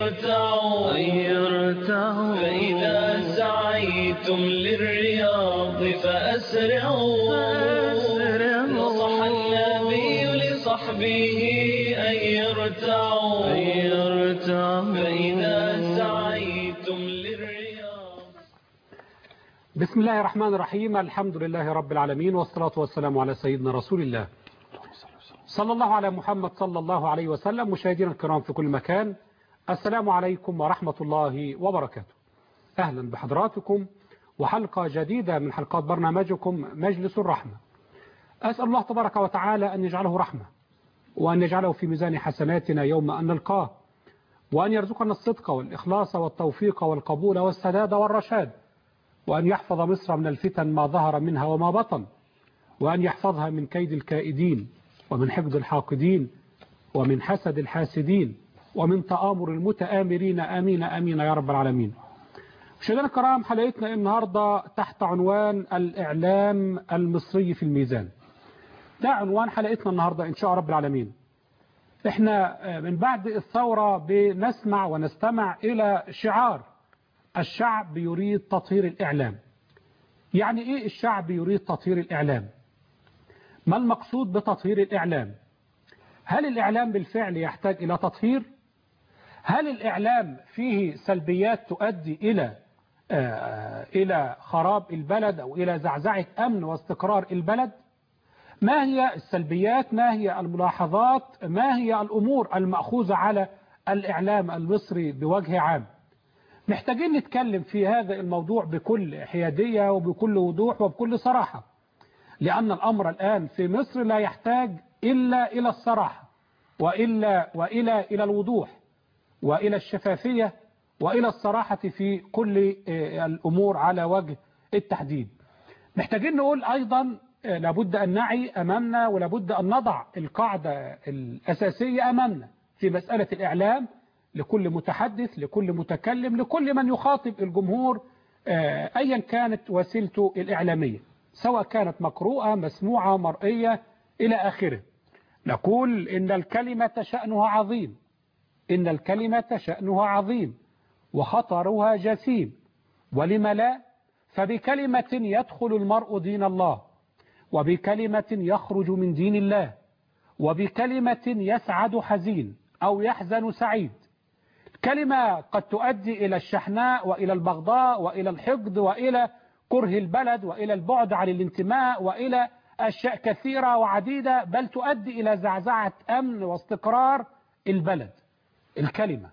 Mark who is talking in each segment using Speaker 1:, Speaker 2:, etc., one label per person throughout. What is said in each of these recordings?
Speaker 1: غيرته
Speaker 2: فإذا سعيتم للرياض فأسرعوا نصح النبي لصحبه أن يرتعوا فإذا سعيتم للرياض
Speaker 3: بسم الله الرحمن الرحيم الحمد لله رب العالمين والصلاة والسلام على سيدنا رسول الله صلى الله على محمد صلى الله عليه وسلم مشاهدينا الكرام في كل مكان السلام عليكم ورحمة الله وبركاته أهلا بحضراتكم وحلقة جديدة من حلقات برنامجكم مجلس الرحمة أسأل الله تبارك وتعالى أن يجعله رحمة وأن يجعله في ميزان حسناتنا يوم أن نلقاه وأن يرزقنا الصدق والإخلاص والتوفيق والقبول والسداد والرشاد وأن يحفظ مصر من الفتن ما ظهر منها وما بطن وأن يحفظها من كيد الكائدين ومن حقد الحاقدين ومن حسد الحاسدين ومن تآمر المتآمرين آمين آمين يا رب العالمين مشاهدينا الكرام حلقتنا النهاردة تحت عنوان الإعلام المصري في الميزان ده عنوان حلقتنا النهاردة إن شاء رب العالمين احنا من بعد الثورة بنسمع ونستمع إلى شعار الشعب يريد تطهير الإعلام يعني إيه الشعب يريد تطهير الإعلام ما المقصود بتطهير الإعلام هل الإعلام بالفعل يحتاج إلى تطهير هل الإعلام فيه سلبيات تؤدي إلى آه إلى خراب البلد أو إلى زعزعة أمن واستقرار البلد ما هي السلبيات ما هي الملاحظات ما هي الأمور المأخوذة على الإعلام المصري بوجه عام محتاجين نتكلم في هذا الموضوع بكل حيادية وبكل وضوح وبكل صراحة لأن الأمر الآن في مصر لا يحتاج إلا إلى الصراحة وإلا وإلى إلى الوضوح وإلى الشفافية وإلى الصراحة في كل الأمور على وجه التحديد محتاجين نقول أيضا لابد أن نعي أمامنا ولابد أن نضع القاعدة الأساسية أمامنا في مسألة الإعلام لكل متحدث لكل متكلم لكل من يخاطب الجمهور أيا كانت وسيلته الإعلامية سواء كانت مقروءة مسموعة مرئية إلى آخره نقول إن الكلمة شأنها عظيم إن الكلمة شأنها عظيم وخطرها جسيم ولم لا فبكلمة يدخل المرء دين الله وبكلمة يخرج من دين الله وبكلمة يسعد حزين أو يحزن سعيد كلمة قد تؤدي إلى الشحناء وإلى البغضاء وإلى الحقد وإلى كره البلد وإلى البعد عن الانتماء وإلى أشياء كثيرة وعديدة بل تؤدي إلى زعزعة أمن واستقرار البلد الكلمة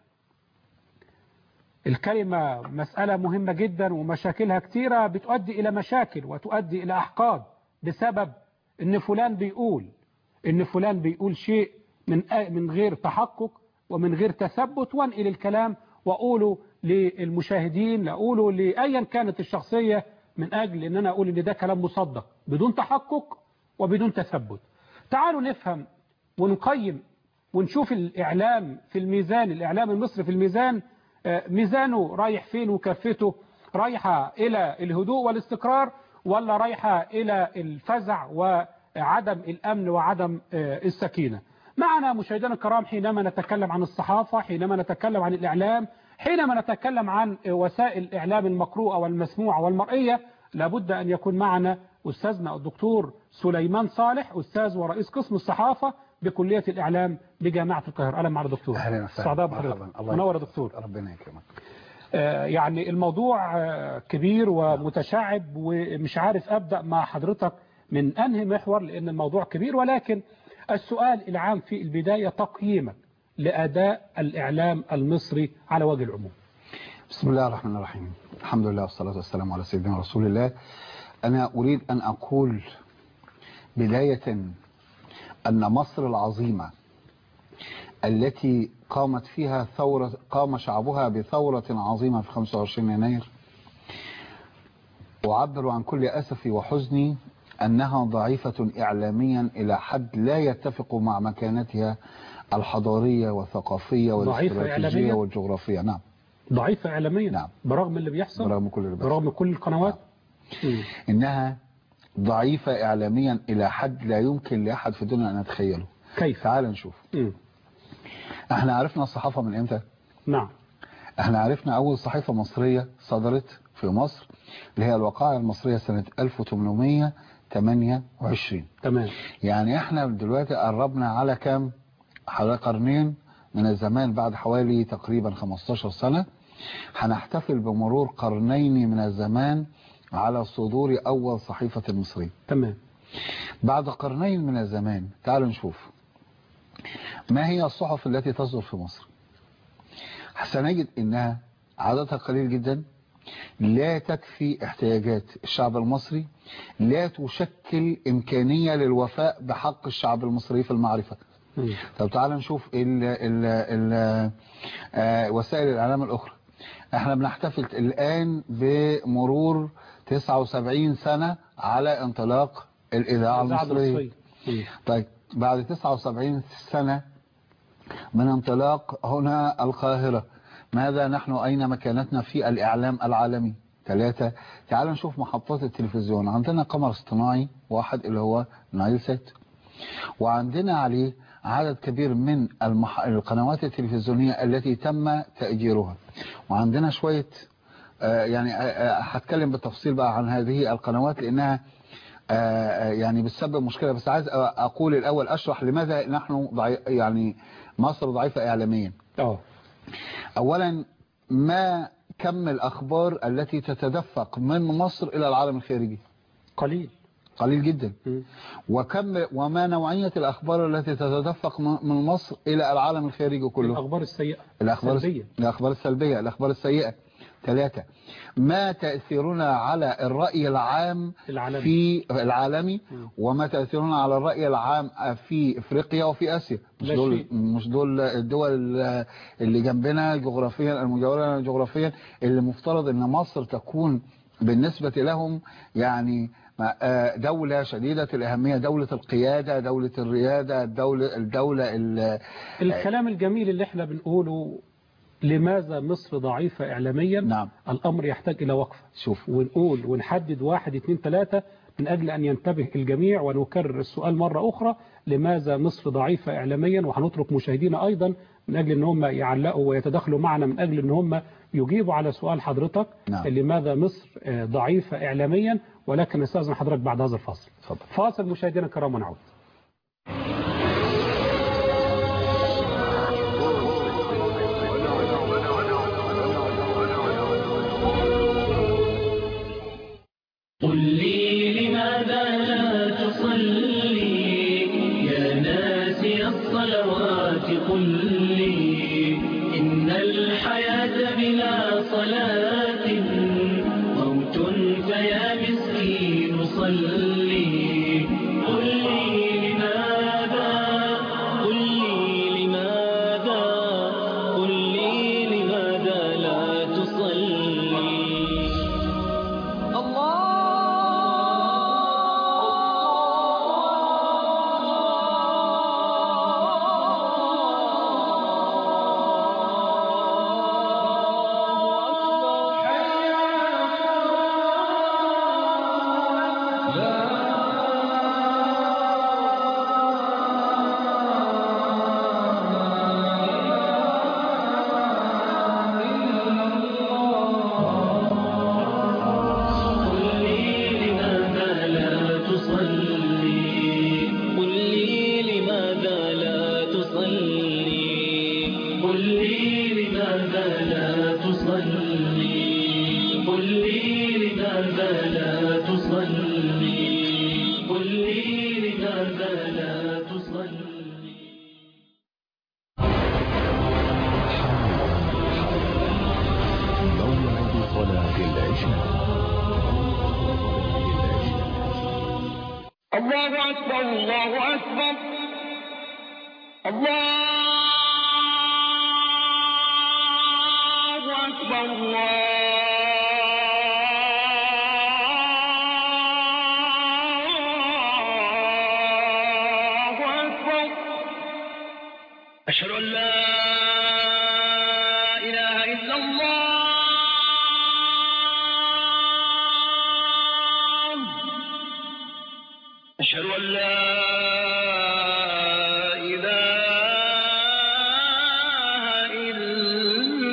Speaker 3: الكلمة مسألة مهمة جدا ومشاكلها كثيرة بتؤدي إلى مشاكل وتؤدي إلى أحقاد بسبب إن فلان بيقول إن فلان بيقول شيء من من غير تحقق ومن غير تثبت وانقل الكلام وأقوله للمشاهدين لأقوله لأيا كانت الشخصية من أجل أن أنا أقول أن ده كلام مصدق بدون تحقق وبدون تثبت تعالوا نفهم ونقيم ونشوف الإعلام في الميزان الإعلام المصري في الميزان ميزانه رايح فين وكفته رايحة إلى الهدوء والاستقرار ولا رايحة إلى الفزع وعدم الأمن وعدم السكينة معنا مشاهدينا الكرام حينما نتكلم عن الصحافة حينما نتكلم عن الإعلام حينما نتكلم عن وسائل الإعلام المقروءة والمسموعة والمرئية لابد أن يكون معنا أستاذنا الدكتور سليمان صالح أستاذ ورئيس قسم الصحافة بكلية الإعلام بجامعة القاهرة أهلا معنا دكتور
Speaker 4: أهلا وسهلا
Speaker 3: سعداء بحضرتك منور يا دكتور
Speaker 4: ربنا يكرمك
Speaker 3: آه يعني الموضوع آه كبير ومتشعب ومش عارف أبدأ مع حضرتك من أنهي محور لأن الموضوع كبير ولكن السؤال العام في البداية تقييمك لأداء الإعلام المصري على وجه العموم
Speaker 4: بسم الله الرحمن الرحيم الحمد لله والصلاة والسلام على سيدنا رسول الله أنا أريد أن أقول بداية أن مصر العظيمة التي قامت فيها ثورة قام شعبها بثورة عظيمة في 25 يناير أعبر عن كل أسفي وحزني أنها ضعيفة إعلاميا إلى حد لا يتفق مع مكانتها الحضارية والثقافية والاستراتيجية
Speaker 3: إعلامياً؟
Speaker 4: والجغرافية نعم
Speaker 3: ضعيفة إعلاميا
Speaker 4: نعم.
Speaker 3: برغم اللي بيحصل
Speaker 4: برغم كل اللي بيحصل.
Speaker 3: برغم كل القنوات مم.
Speaker 4: إنها ضعيفة إعلاميا إلى حد لا يمكن لأحد في الدنيا أن يتخيله
Speaker 3: كيف
Speaker 4: تعال نشوف
Speaker 3: مم.
Speaker 4: احنا عرفنا الصحافة من امتى
Speaker 3: نعم
Speaker 4: احنا عرفنا اول صحيفة مصرية صدرت في مصر اللي هي الوقائع المصرية سنة 1828
Speaker 3: تمام
Speaker 4: يعني احنا دلوقتي قربنا على كام حوالي قرنين من الزمان بعد حوالي تقريبا 15 سنة هنحتفل بمرور قرنين من الزمان على صدور اول صحيفة مصرية
Speaker 3: تمام
Speaker 4: بعد قرنين من الزمان تعالوا نشوف ما هي الصحف التي تصدر في مصر سنجد انها عددها قليل جدا لا تكفي احتياجات الشعب المصري لا تشكل امكانية للوفاء بحق الشعب المصري في المعرفة
Speaker 3: مم.
Speaker 4: طب تعالوا نشوف ال ال ال آه، وسائل الاعلام الاخرى احنا بنحتفل الان بمرور 79 سنة على انطلاق الاذاعة
Speaker 3: الإذاعة
Speaker 4: المصرية
Speaker 3: مم.
Speaker 4: طيب بعد 79 سنة من انطلاق هنا القاهرة ماذا نحن أين مكانتنا في الإعلام العالمي ثلاثة تعالوا نشوف محطات التلفزيون عندنا قمر اصطناعي واحد اللي هو نايل سات وعندنا عليه عدد كبير من المح... القنوات التلفزيونية التي تم تأجيرها وعندنا شوية آه، يعني آه، آه، هتكلم بالتفصيل بقى عن هذه القنوات لأنها آه، يعني بتسبب مشكلة بس عايز أقول الأول أشرح لماذا نحن ضعي... يعني مصر ضعيفة إعلاميا
Speaker 3: اه
Speaker 4: أولا ما كم الأخبار التي تتدفق من مصر إلى العالم الخارجي
Speaker 3: قليل
Speaker 4: قليل جدا
Speaker 3: مم.
Speaker 4: وكم وما نوعية الأخبار التي تتدفق م- من مصر إلى العالم الخارجي كله
Speaker 3: الأخبار السيئة
Speaker 4: الأخبار
Speaker 3: السلبية.
Speaker 4: الأخبار السلبية الأخبار السيئة ثلاثة ما تأثيرنا على الرأي العام
Speaker 3: العالمي.
Speaker 4: في العالمي
Speaker 3: مم.
Speaker 4: وما تأثيرنا على الرأي العام في إفريقيا وفي آسيا مش
Speaker 3: لا
Speaker 4: دول
Speaker 3: شيء.
Speaker 4: مش دول الدول اللي جنبنا جغرافيا المجاورة لنا جغرافيا اللي مفترض ان مصر تكون بالنسبة لهم يعني آه، دولة شديدة الأهمية دولة القيادة دولة الريادة الدولة الدولة ال-
Speaker 3: الكلام الجميل اللي احنا بنقوله لماذا مصر ضعيفة إعلاميا
Speaker 4: نعم.
Speaker 3: الأمر يحتاج إلى وقفة
Speaker 4: شوف
Speaker 3: ونقول ونحدد واحد اتنين تلاتة من أجل أن ينتبه الجميع ونكرر السؤال مرة أخرى لماذا مصر ضعيفة إعلاميا وهنترك مشاهدينا أيضا من أجل أن هم يعلقوا ويتدخلوا معنا من أجل أن هم يجيبوا على سؤال حضرتك
Speaker 4: نعم.
Speaker 3: لماذا مصر آه، ضعيفة إعلاميا ولكن استاذن حضرتك بعد هذا الفاصل
Speaker 4: اتفضل
Speaker 3: فاصل مشاهدينا الكرام ونعود
Speaker 2: قل لي لماذا لا تصلي يا ناسي الصلوات قل لي إن الحياة بلا صلاة موت فيا مسكين صلي قل لي لماذا قل لي لماذا قل لي لماذا لا تصلي قل لي لماذا لا تصلي قل لي لماذا لا تصلي قل لي لماذا لا تصلي قل لي لماذا لا تصلي قل لي لماذا لا تصلي
Speaker 1: موعد صلاة العشاء
Speaker 5: الله أكبر الله أكبر الله أكبر الله أكبر أشهد أن لا إله إلا الله أشهد أن لا إله إلا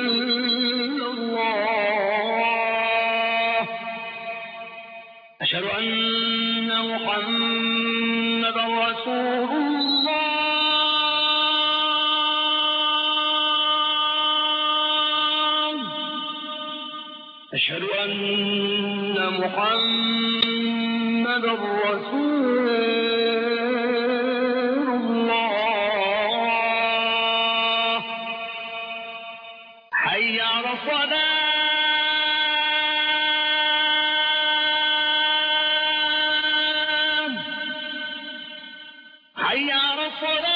Speaker 5: أشهد أن محمد رسول الله حي على الصلاة حي على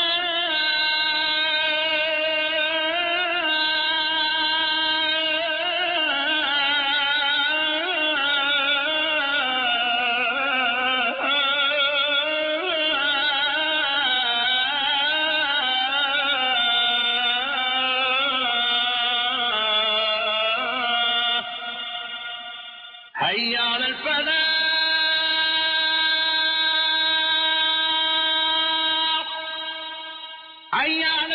Speaker 5: الصلاة حي على الفلاح حي على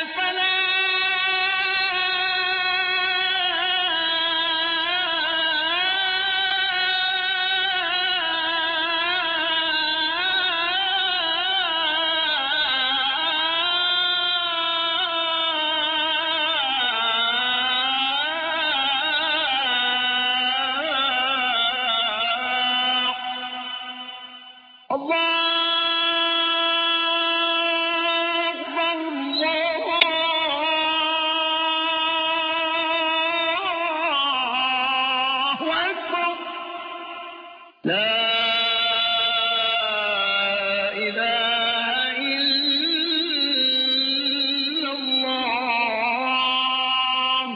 Speaker 5: الفلاح الله أكبر الله أكبر لا إله إلا الله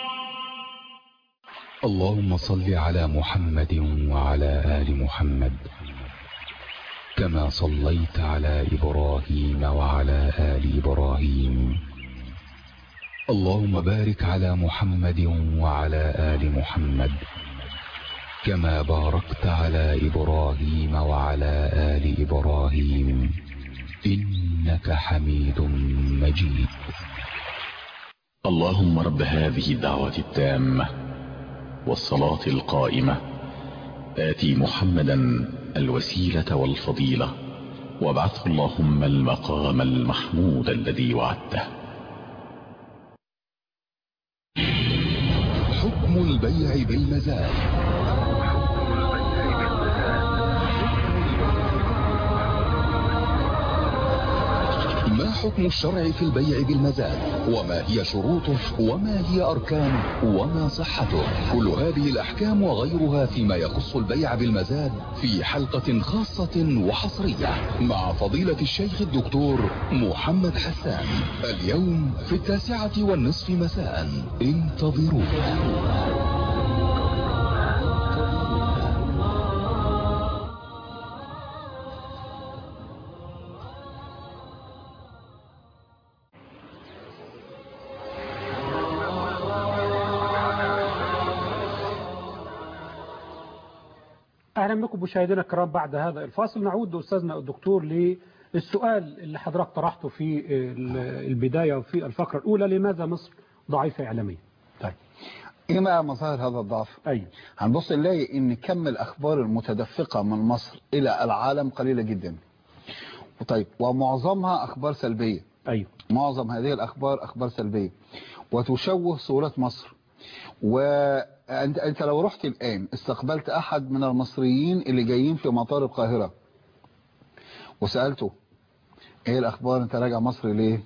Speaker 1: اللهم صل على محمد وعلى آل محمد كما صليت على إبراهيم وعلى آل إبراهيم اللهم بارك على محمد وعلى آل محمد كما باركت على إبراهيم وعلى آل إبراهيم إنك حميد مجيد
Speaker 6: اللهم رب هذه الدعوة التامة والصلاة القائمة آتي محمدا الوسيلة والفضيلة وابعثه اللهم المقام المحمود الذي وعدته
Speaker 1: حكم البيع بالمزاد ما حكم الشرع في البيع بالمزاد وما هي شروطه وما هي أركانه وما صحته كل هذه الأحكام وغيرها فيما يخص البيع بالمزاد في حلقة خاصة وحصرية مع فضيلة الشيخ الدكتور محمد حسان اليوم في التاسعة والنصف مساء انتظرونا
Speaker 3: اهلا بكم مشاهدينا الكرام بعد هذا الفاصل نعود لاستاذنا الدكتور للسؤال اللي حضرتك طرحته في ال- البدايه وفي الفقره الاولى لماذا مصر ضعيفه اعلاميا؟
Speaker 4: طيب ايه بقى مظاهر هذا الضعف
Speaker 3: ايوه
Speaker 4: هنبص نلاقي ان كم الاخبار المتدفقه من مصر الى العالم قليله جدا وطيب ومعظمها اخبار سلبيه
Speaker 3: ايوه
Speaker 4: معظم هذه الاخبار اخبار سلبيه وتشوه صوره مصر وانت انت لو رحت الان استقبلت احد من المصريين اللي جايين في مطار القاهره وسالته ايه الاخبار انت راجع مصر ليه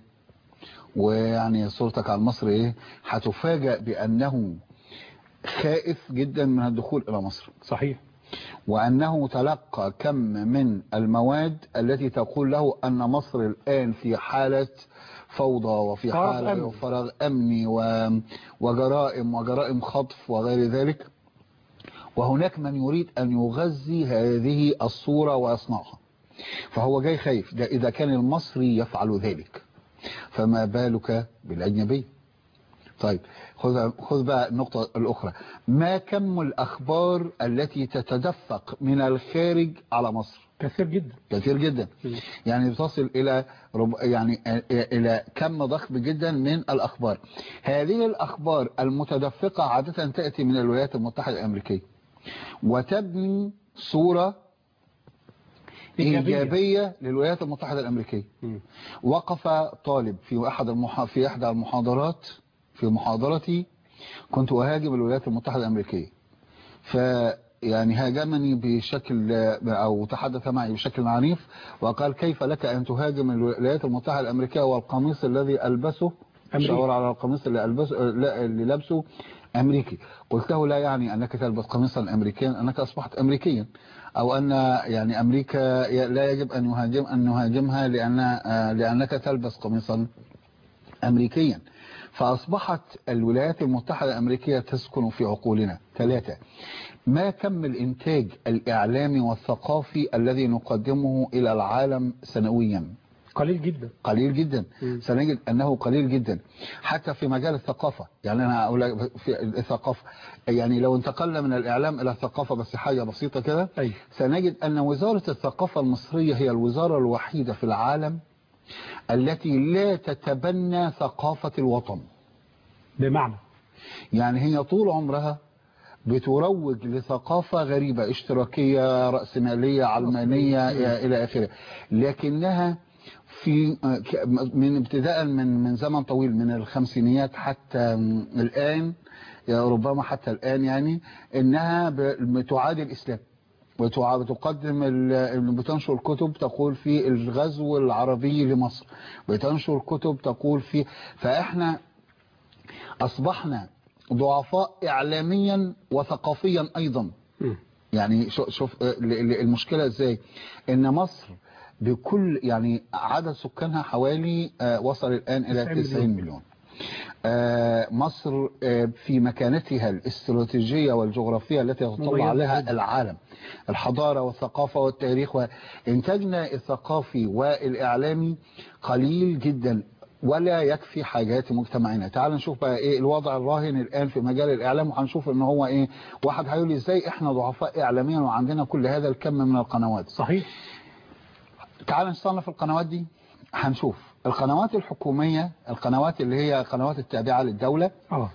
Speaker 4: ويعني صورتك عن مصر ايه هتفاجأ بانه خائف جدا من الدخول الى مصر
Speaker 3: صحيح
Speaker 4: وأنه تلقى كم من المواد التي تقول له أن مصر الآن في حالة فوضى وفي
Speaker 3: فراغ
Speaker 4: حالة
Speaker 3: أمني.
Speaker 4: فراغ أمني و- وجرائم وجرائم خطف وغير ذلك وهناك من يريد أن يغذي هذه الصورة ويصنعها فهو جاي خايف ده إذا كان المصري يفعل ذلك فما بالك بالأجنبي طيب خذ خذ بقى النقطة الأخرى ما كم الأخبار التي تتدفق من الخارج على مصر
Speaker 3: كثير جدا
Speaker 4: كثير جدا يعني بتصل إلى رب يعني إلى كم ضخم جدا من الأخبار هذه الأخبار المتدفقة عادة تأتي من الولايات المتحدة الأمريكية وتبني صورة
Speaker 3: إيجابية.
Speaker 4: إيجابية للولايات المتحدة الأمريكية
Speaker 3: مم.
Speaker 4: وقف طالب في أحد المح... في إحدى المحاضرات في محاضرتي كنت أهاجم الولايات المتحدة الأمريكية ف يعني هاجمني بشكل او تحدث معي بشكل عنيف وقال كيف لك ان تهاجم الولايات المتحده الامريكيه والقميص الذي البسه
Speaker 3: أمريكي.
Speaker 4: شاور على القميص اللي البسه لا اللي لابسه امريكي قلت له لا يعني انك تلبس قميصا امريكيا انك اصبحت امريكيا او ان يعني امريكا ي- لا يجب ان يهاجم ان نهاجمها لان آه، لانك تلبس قميصا امريكيا فاصبحت الولايات المتحده الامريكيه تسكن في عقولنا ثلاثه ما كم الانتاج الاعلامي والثقافي الذي نقدمه الى العالم سنويا
Speaker 3: قليل جدا
Speaker 4: قليل جدا
Speaker 3: مم.
Speaker 4: سنجد انه قليل جدا حتى في مجال الثقافه يعني انا اقول لك في الثقافه يعني لو انتقلنا من الاعلام الى الثقافه بس حاجه بسيطه كده
Speaker 3: أي
Speaker 4: سنجد ان وزاره الثقافه المصريه هي الوزاره الوحيده في العالم التي لا تتبنى ثقافه الوطن
Speaker 3: بمعنى
Speaker 4: يعني هي طول عمرها بتروج لثقافة غريبة اشتراكية رأسمالية علمانية إلى آخره لكنها في من ابتداء من من زمن طويل من الخمسينيات حتى الآن يا ربما حتى الآن يعني إنها بتعادي الإسلام وتع- بتقدم ال- بتنشر كتب تقول في الغزو العربي لمصر بتنشر كتب تقول في فإحنا أصبحنا ضعفاء إعلاميا وثقافيا أيضا
Speaker 3: مم.
Speaker 4: يعني شوف, شوف آه، ال- ال- المشكلة إزاي إن مصر بكل يعني عدد سكانها حوالي آه، وصل الآن إلى
Speaker 3: 90
Speaker 4: 90 مليون آه، مصر آه، في مكانتها الاستراتيجية والجغرافية التي تطلع
Speaker 3: مميزة
Speaker 4: عليها
Speaker 3: جدا.
Speaker 4: العالم الحضارة والثقافة والتاريخ وإنتاجنا الثقافي والإعلامي قليل جدا ولا يكفي حاجات مجتمعنا تعال نشوف بقى ايه الوضع الراهن الان في مجال الاعلام وهنشوف ان هو ايه واحد هيقول لي ازاي احنا ضعفاء اعلاميا وعندنا كل هذا الكم من القنوات
Speaker 3: صحيح
Speaker 4: تعال نصنف القنوات دي هنشوف القنوات الحكومية القنوات اللي هي قنوات التابعة للدولة
Speaker 3: اه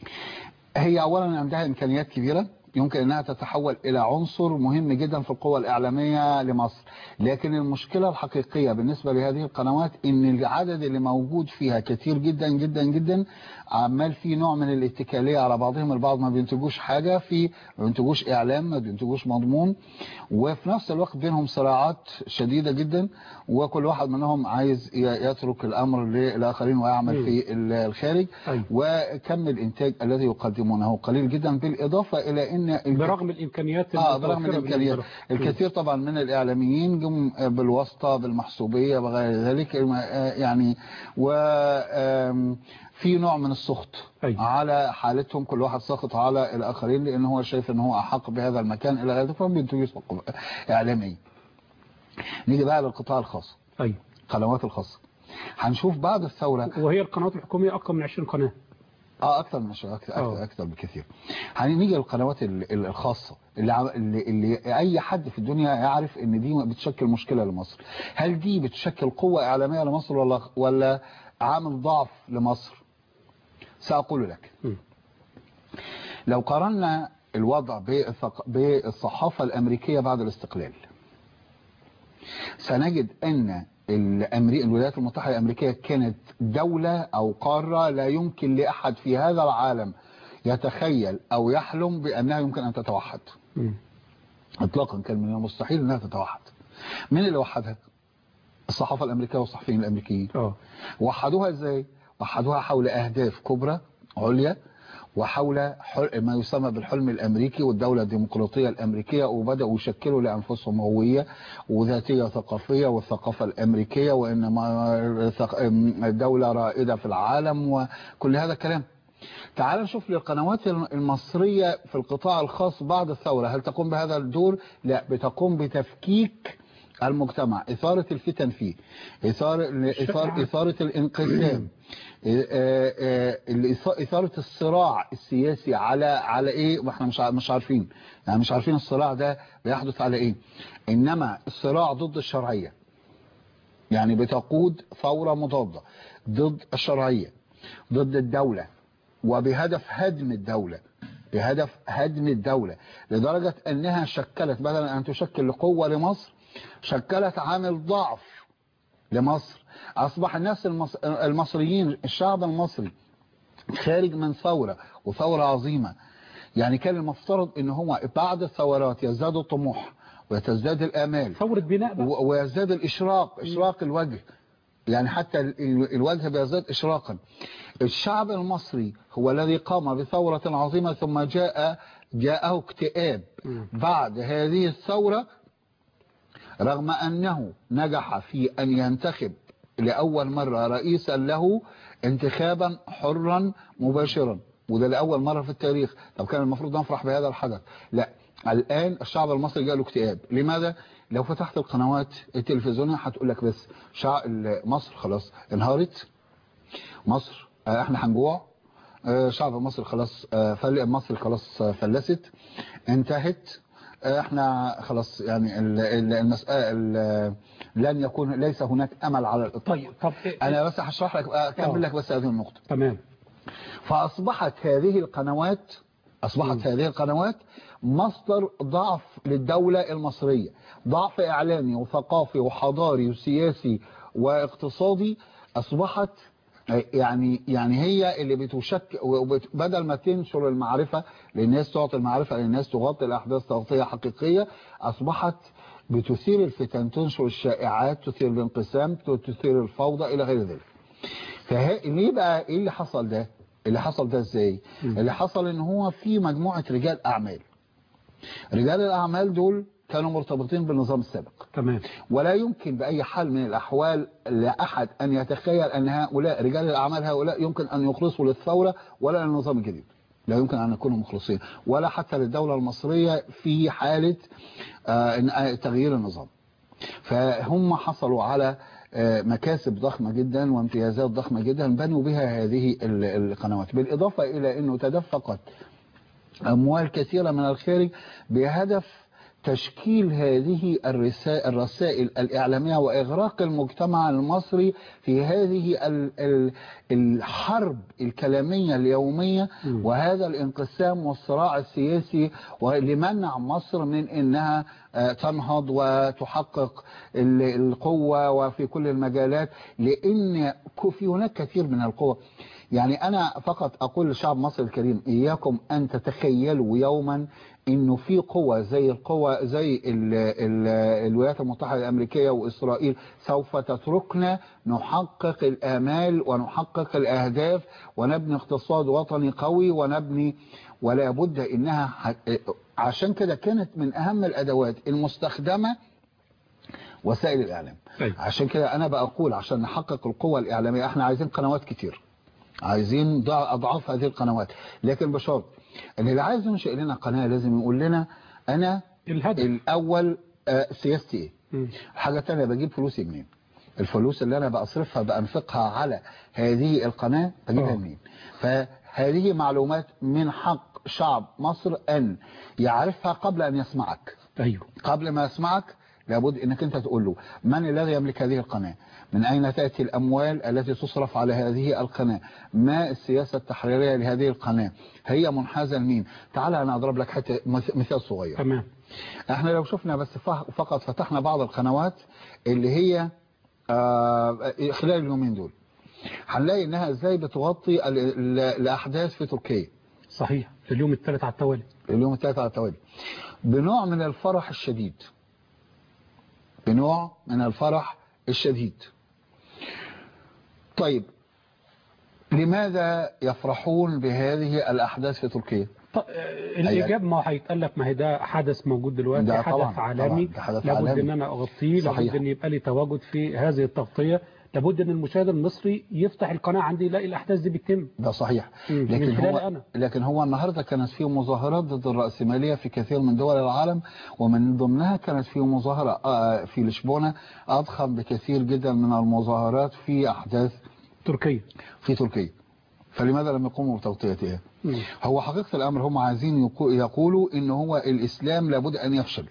Speaker 4: هي اولا عندها امكانيات كبيرة يمكن انها تتحول الى عنصر مهم جدا في القوى الاعلامية لمصر لكن المشكلة الحقيقية بالنسبة لهذه القنوات ان العدد اللي موجود فيها كتير جدا جدا جدا عمال في نوع من الاتكالية على بعضهم البعض ما بينتجوش حاجة في ما بينتجوش اعلام ما بينتجوش مضمون وفي نفس الوقت بينهم صراعات شديدة جدا وكل واحد منهم عايز ي- يترك الامر للاخرين ويعمل
Speaker 3: مم.
Speaker 4: في ال- الخارج
Speaker 3: أيوة.
Speaker 4: وكم الانتاج الذي يقدمونه قليل جدا بالاضافه الى ان الك-
Speaker 3: برغم الامكانيات
Speaker 4: اه
Speaker 3: المتوفرة
Speaker 4: برغم الامكانيات
Speaker 3: بالنسبة له.
Speaker 4: الكثير طبعا من الاعلاميين جم بالواسطه بالمحسوبيه وغير ذلك آه، يعني و آم، في نوع من السخط
Speaker 3: أيوة.
Speaker 4: على حالتهم كل واحد ساخط على الاخرين لان هو شايف ان هو احق بهذا المكان الى غيره فما بينتجوش اعلامي نيجي بقى للقطاع الخاص
Speaker 3: ايوه
Speaker 4: القنوات الخاصه هنشوف بعد الثوره
Speaker 3: وهي القنوات الحكومية اكثر من 20 قناة
Speaker 4: اه اكثر من شو اكثر
Speaker 3: آه.
Speaker 4: اكثر, أكثر بكثير هنيجي للقنوات ال- ال- الخاصه اللي, عم- اللي اللي اي حد في الدنيا يعرف ان دي بتشكل مشكله لمصر هل دي بتشكل قوه اعلاميه لمصر ولا ولا عامل ضعف لمصر ساقول لك
Speaker 3: مم.
Speaker 4: لو قارنا الوضع بالثق- بالصحافه الامريكيه بعد الاستقلال سنجد ان الأمري... الولايات المتحدة الأمريكية كانت دولة أو قارة لا يمكن لأحد في هذا العالم يتخيل أو يحلم بأنها يمكن أن تتوحد
Speaker 3: مم.
Speaker 4: إطلاقا كان من المستحيل أنها تتوحد من اللي وحدها الصحافة الأمريكية والصحفيين الأمريكيين
Speaker 3: اه
Speaker 4: وحدوها ازاي وحدوها حول اهداف كبرى عليا وحول حل... ما يسمى بالحلم الامريكي والدوله الديمقراطيه الامريكيه وبداوا يشكلوا لانفسهم هويه وذاتيه ثقافيه والثقافه الامريكيه وان ما- ثق- دوله رائده في العالم وكل هذا الكلام تعال نشوف للقنوات المصريه في القطاع الخاص بعد الثوره هل تقوم بهذا الدور لا بتقوم بتفكيك المجتمع إثارة الفتن فيه إثارة, إثارة, إثارة الانقسام آه، آه، الإث- إثارة الصراع السياسي على على إيه وإحنا مش ع- مش عارفين يعني مش عارفين الصراع ده بيحدث على إيه إنما الصراع ضد الشرعية يعني بتقود ثورة مضادة ضد الشرعية ضد الدولة وبهدف هدم الدولة بهدف هدم الدولة لدرجة أنها شكلت بدلا أن تشكل قوة لمصر شكلت عامل ضعف لمصر أصبح الناس المص... المصريين الشعب المصري خارج من ثورة وثورة عظيمة يعني كان المفترض ان هو بعد الثورات يزداد الطموح وتزداد الامال
Speaker 3: ثورة بناء بقى
Speaker 4: و- ويزداد الاشراق اشراق الوجه يعني حتى ال- ال- الوجه بيزداد اشراقا الشعب المصري هو الذي قام بثورة عظيمة ثم جاء جاءه اكتئاب بعد هذه الثورة رغم أنه نجح في أن ينتخب لأول مرة رئيسا له انتخابا حرا مباشرا وده لأول مرة في التاريخ طب كان المفروض نفرح بهذا الحدث لا الآن الشعب المصري جاء له اكتئاب لماذا؟ لو فتحت القنوات التلفزيونية هتقول لك بس شعب مصر خلاص انهارت مصر آه، احنا هنجوع آه، شعب مصر خلاص آه، فل مصر خلاص آه، فلست انتهت آه، احنا خلاص يعني ال- ال- المسألة ال- لن يكون ليس هناك امل على الاطلاق
Speaker 3: طيب طب إيه-
Speaker 4: انا بس هشرح لك اكمل لك بس هذه النقطة
Speaker 3: تمام
Speaker 4: فأصبحت هذه القنوات أصبحت هذه القنوات مصدر ضعف للدولة المصرية ضعف إعلامي وثقافي وحضاري وسياسي واقتصادي أصبحت يعني يعني هي اللي بتشكل وبت- بدل ما تنشر المعرفة للناس تعطي المعرفة للناس تغطي الأحداث تغطية حقيقية أصبحت بتثير الفتن تنشر الشائعات تثير الانقسام تثير الفوضى إلى غير ذلك فه... ليه بقى ايه اللي حصل ده اللي حصل ده ازاي اللي حصل ان هو في مجموعة رجال اعمال رجال الاعمال دول كانوا مرتبطين بالنظام السابق
Speaker 3: تمام
Speaker 4: ولا يمكن بأي حال من الأحوال لأحد أن يتخيل أن هؤلاء رجال الأعمال هؤلاء يمكن أن يخلصوا للثورة ولا للنظام الجديد لا يمكن أن يكونوا مخلصين ولا حتى للدولة المصرية في حالة آه، إن- آه، تغيير النظام فهم حصلوا على آه، مكاسب ضخمة جدا وامتيازات ضخمة جدا بنوا بها هذه ال- القنوات بالإضافة إلى أنه تدفقت أموال كثيرة من الخارج بهدف تشكيل هذه الرسائل, الرسائل الإعلامية وإغراق المجتمع المصري في هذه ال- ال- الحرب الكلامية اليومية وهذا الانقسام والصراع السياسي ولمنع مصر من أنها آه، تنهض وتحقق ال- القوة وفي كل المجالات لأن ك- في هناك كثير من القوة يعني أنا فقط أقول لشعب مصر الكريم إياكم أن تتخيلوا يوما إنه في قوة زي القوة زي ال ال الولايات المتحدة الأمريكية وإسرائيل سوف تتركنا نحقق الآمال ونحقق الأهداف ونبني اقتصاد وطني قوي ونبني ولا بد إنها ح- عشان كده كانت من أهم الأدوات المستخدمة وسائل الإعلام
Speaker 3: طيب.
Speaker 4: عشان كده أنا بقول عشان نحقق القوة الإعلامية احنا عايزين قنوات كتير عايزين ضع- أضعاف هذه القنوات لكن بشرط ان اللي عايز ينشئ لنا قناة لازم يقول لنا أنا
Speaker 3: الهدف
Speaker 4: الأول آه، سياستي إيه
Speaker 3: مم.
Speaker 4: حاجة تانية بجيب فلوسي منين الفلوس اللي أنا بأصرفها بأنفقها على هذه القناة بجيبها
Speaker 3: آه.
Speaker 4: منين فهذه معلومات من حق شعب مصر أن يعرفها قبل أن يسمعك
Speaker 3: أيوه
Speaker 4: قبل ما يسمعك لابد انك انت تقول له من الذي يملك هذه القناة من اين تأتي الاموال التي تصرف على هذه القناة ما السياسة التحريرية لهذه القناة هي منحازة لمين تعال انا اضرب لك حتى مث- مثال صغير
Speaker 3: تمام
Speaker 4: احنا لو شفنا بس ف- فقط فتحنا بعض القنوات اللي هي آه، خلال اليومين دول هنلاقي انها ازاي بتغطي ال- ال- الاحداث في تركيا
Speaker 3: صحيح في اليوم الثالث على التوالي
Speaker 4: اليوم الثالث على التوالي بنوع من الفرح الشديد بنوع من الفرح الشديد طيب لماذا يفرحون بهذه الأحداث في تركيا
Speaker 3: ط- آه، الإجابة ما هو هيتقال لك ما هي ده حدث موجود دلوقتي
Speaker 4: ده
Speaker 3: حدث
Speaker 4: طبعاً،
Speaker 3: عالمي
Speaker 4: طبعاً، ده حدث
Speaker 3: لابد
Speaker 4: عالمي.
Speaker 3: ان انا اغطيه
Speaker 4: صحيح.
Speaker 3: لابد ان يبقى لي تواجد في هذه التغطية لابد ان المشاهد المصري يفتح القناة عندي يلاقي الاحداث دي بتتم
Speaker 4: ده صحيح
Speaker 3: مم، من
Speaker 4: لكن
Speaker 3: خلال
Speaker 4: هو
Speaker 3: أنا.
Speaker 4: لكن هو النهارده كانت في مظاهرات ضد الرأسمالية في كثير من دول العالم ومن ضمنها كانت في مظاهرة آه، في لشبونة أضخم بكثير جدا من المظاهرات في أحداث
Speaker 3: تركيا
Speaker 4: في تركيا فلماذا لم يقوموا بتغطيتها
Speaker 3: مم.
Speaker 4: هو حقيقة الأمر هم عايزين يقو- يقولوا إن هو الإسلام لابد أن يفشل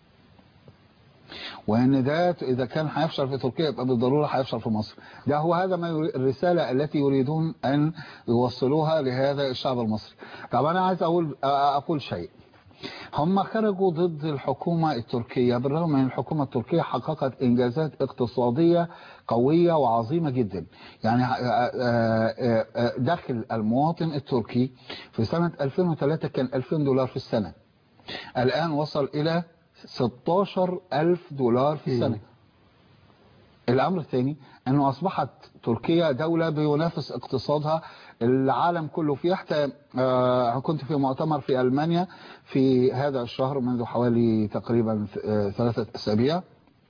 Speaker 4: وإن ده إذا كان هيفشل في تركيا يبقى بالضرورة هيفشل في مصر ده هو هذا ما يري- الرسالة التي يريدون أن يوصلوها لهذا الشعب المصري طب أنا عايز أقول أقول شيء هم خرجوا ضد الحكومة التركية بالرغم من الحكومة التركية حققت إنجازات اقتصادية قوية وعظيمة جدا يعني آه، آه، آه، دخل المواطن التركي في سنة 2003 كان 2000 دولار في السنة الآن وصل إلى 16 ألف دولار في السنة الأمر الثاني أنه أصبحت تركيا دولة بينافس اقتصادها العالم كله فيه حتى آه، كنت في مؤتمر في ألمانيا في هذا الشهر منذ حوالي تقريبا آه، ثلاثة أسابيع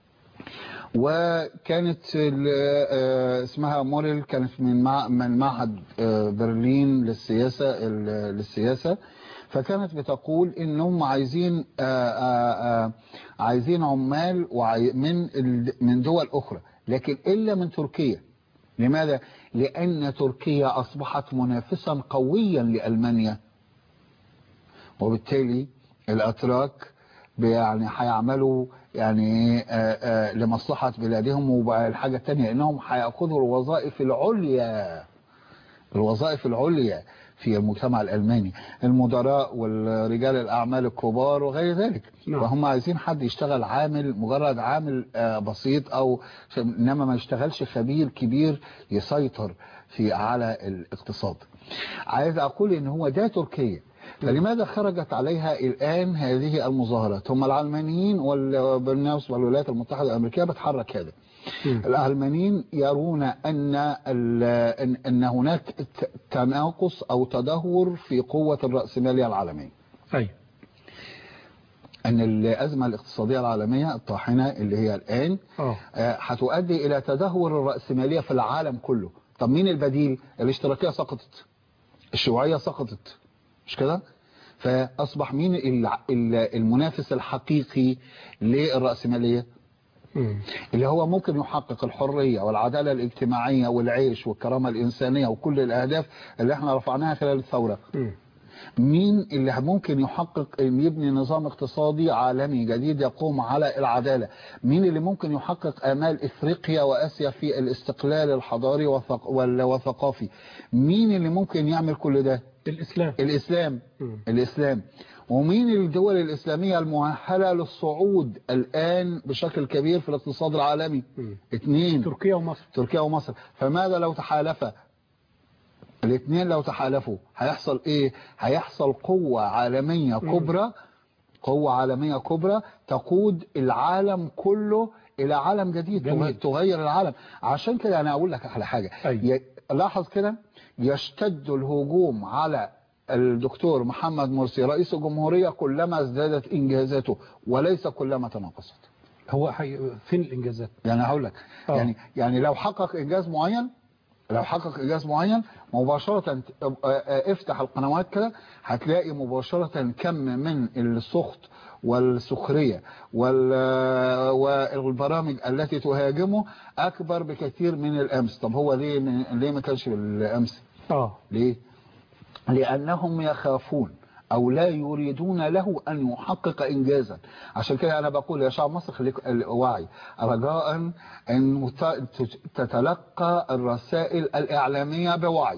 Speaker 4: وكانت ال- آه، اسمها موريل كانت من مع من معهد آه، برلين للسياسة ال- للسياسة فكانت بتقول انهم عايزين آه، آه، آه، عايزين عمال وعي- من ال- من دول اخرى لكن الا من تركيا لماذا؟ لان تركيا اصبحت منافسا قويا لالمانيا وبالتالي الاتراك يعني هيعملوا يعني آه، آه، لمصلحة بلادهم والحاجة الثانية انهم هياخذوا الوظائف العليا الوظائف العليا في المجتمع الألماني المدراء والرجال الأعمال الكبار وغير ذلك
Speaker 3: نعم.
Speaker 4: وهم عايزين حد يشتغل عامل مجرد عامل آه، بسيط أو إنما ما يشتغلش خبير كبير يسيطر في على الاقتصاد عايز أقول إن هو ده تركيا فلماذا خرجت عليها الآن هذه المظاهرات هم العلمانيين وال- بالنسبة والولايات المتحدة الأمريكية بتحرك هذا العلمانيين يرون أن ال- أن أن هناك ت- تناقص أو تدهور في قوة الرأسمالية العالمية
Speaker 3: أي
Speaker 4: أن الأزمة الاقتصادية العالمية الطاحنة اللي هي الآن
Speaker 3: اه
Speaker 4: آه، هتؤدي إلى تدهور الرأسمالية في العالم كله طب مين البديل الاشتراكية سقطت الشيوعية سقطت مش كده فأصبح مين ال- ال- المنافس الحقيقي للرأسمالية
Speaker 3: مم.
Speaker 4: اللي هو ممكن يحقق الحرية والعدالة الاجتماعية والعيش والكرامة الإنسانية وكل الأهداف اللي احنا رفعناها خلال الثورة
Speaker 3: مم.
Speaker 4: مين اللي ممكن يحقق ان يبني نظام اقتصادي عالمي جديد يقوم على العدالة مين اللي ممكن يحقق امال افريقيا واسيا في الاستقلال الحضاري والثق- وال- والثقافي مين اللي ممكن يعمل كل ده
Speaker 3: الإسلام
Speaker 4: الاسلام
Speaker 3: مم.
Speaker 4: الاسلام ومين الدول الاسلامية المؤهلة للصعود الان بشكل كبير في الاقتصاد العالمي
Speaker 3: مم.
Speaker 4: اثنين
Speaker 3: تركيا ومصر
Speaker 4: تركيا ومصر فماذا لو تحالفا الاثنين لو تحالفوا هيحصل ايه هيحصل قوة عالمية كبرى قوة عالمية كبرى تقود العالم كله الى عالم جديد
Speaker 3: جميل.
Speaker 4: تغير العالم عشان كده انا اقول لك على حاجة
Speaker 3: أيوة.
Speaker 4: ي- لاحظ كده يشتد الهجوم على الدكتور محمد مرسي رئيس الجمهورية كلما ازدادت انجازاته وليس كلما تناقصت
Speaker 3: هو حي... فين الإنجازات
Speaker 4: يعني هقول لك
Speaker 3: آه.
Speaker 4: يعني يعني لو حقق انجاز معين لو حقق انجاز معين مباشره ت- آه، آه، افتح القنوات كده هتلاقي مباشره كم من السخط والسخريه وال- آه، والبرامج التي تهاجمه اكبر بكثير من الامس طب هو ليه ليه ما كانش بالامس
Speaker 3: اه
Speaker 4: ليه لأنهم يخافون أو لا يريدون له أن يحقق إنجازا عشان كده أنا بقول يا شعب مصر خليك واعي رجاء أن ت- تتلقى الرسائل الإعلامية بوعي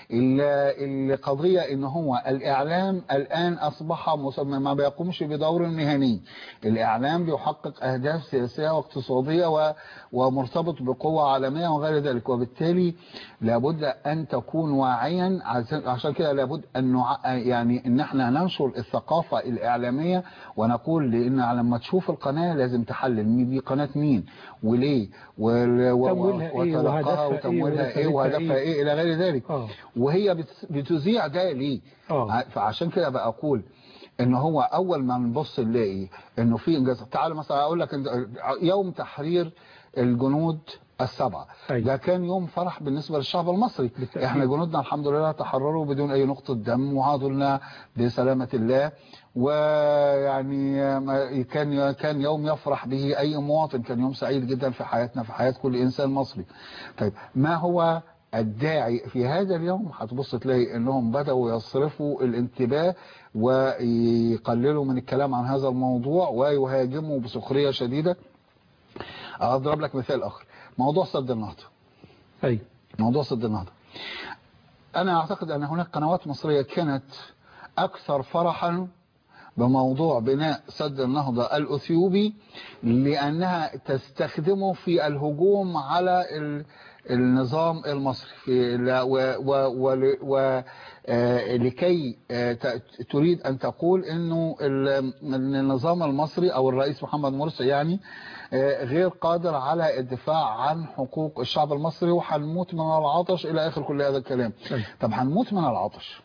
Speaker 4: ال- القضية أن هو الإعلام الآن أصبح مصمم ما بيقومش بدور مهني الإعلام بيحقق أهداف سياسية واقتصادية و- ومرتبط بقوة عالمية وغير ذلك وبالتالي لابد أن تكون واعيا عشان- عشان كده لابد أن نع- يعني أن احنا ننشر الثقافة الإعلامية ونقول لأن لما تشوف القناة لازم تحلل مين دي قناة مين وليه وال- و-
Speaker 3: تمويلها إيه
Speaker 4: وتلقاها
Speaker 3: وهدفها إيه
Speaker 4: وتمويلها إيه
Speaker 3: ورسالتها
Speaker 4: وهدفها
Speaker 3: إيه.
Speaker 4: إيه إلى غير ذلك
Speaker 3: اه
Speaker 4: وهي بت- بتذيع ده ليه
Speaker 3: آه.
Speaker 4: ع- فعشان كده بقى اقول ان هو اول ما نبص نلاقي انه في انجاز تعال مثلا اقول لك إنت- يوم تحرير الجنود السبعة
Speaker 3: أيوة.
Speaker 4: ده كان يوم فرح بالنسبة للشعب المصري
Speaker 3: بالتأكيد.
Speaker 4: احنا جنودنا الحمد لله تحرروا بدون اي نقطة دم وعادوا لنا بسلامة الله ويعني ما- كان كان يوم يفرح به اي مواطن كان يوم سعيد جدا في حياتنا في حياة كل انسان مصري طيب ما هو الداعي في هذا اليوم هتبص تلاقي انهم بدأوا يصرفوا الانتباه ويقللوا من الكلام عن هذا الموضوع ويهاجموا بسخرية شديدة اضرب لك مثال اخر موضوع سد النهضة
Speaker 3: اي
Speaker 4: موضوع سد النهضة انا اعتقد ان هناك قنوات مصرية كانت اكثر فرحا بموضوع بناء سد النهضة الأثيوبي لأنها تستخدمه في الهجوم على ال- النظام المصري في لا- و- و- ول- و- آه، لكي آه، ت- تريد أن تقول أنه ال- إن النظام المصري أو الرئيس محمد مرسي يعني آه، غير قادر على الدفاع عن حقوق الشعب المصري وهنموت من العطش إلى آخر كل هذا الكلام طب هنموت من العطش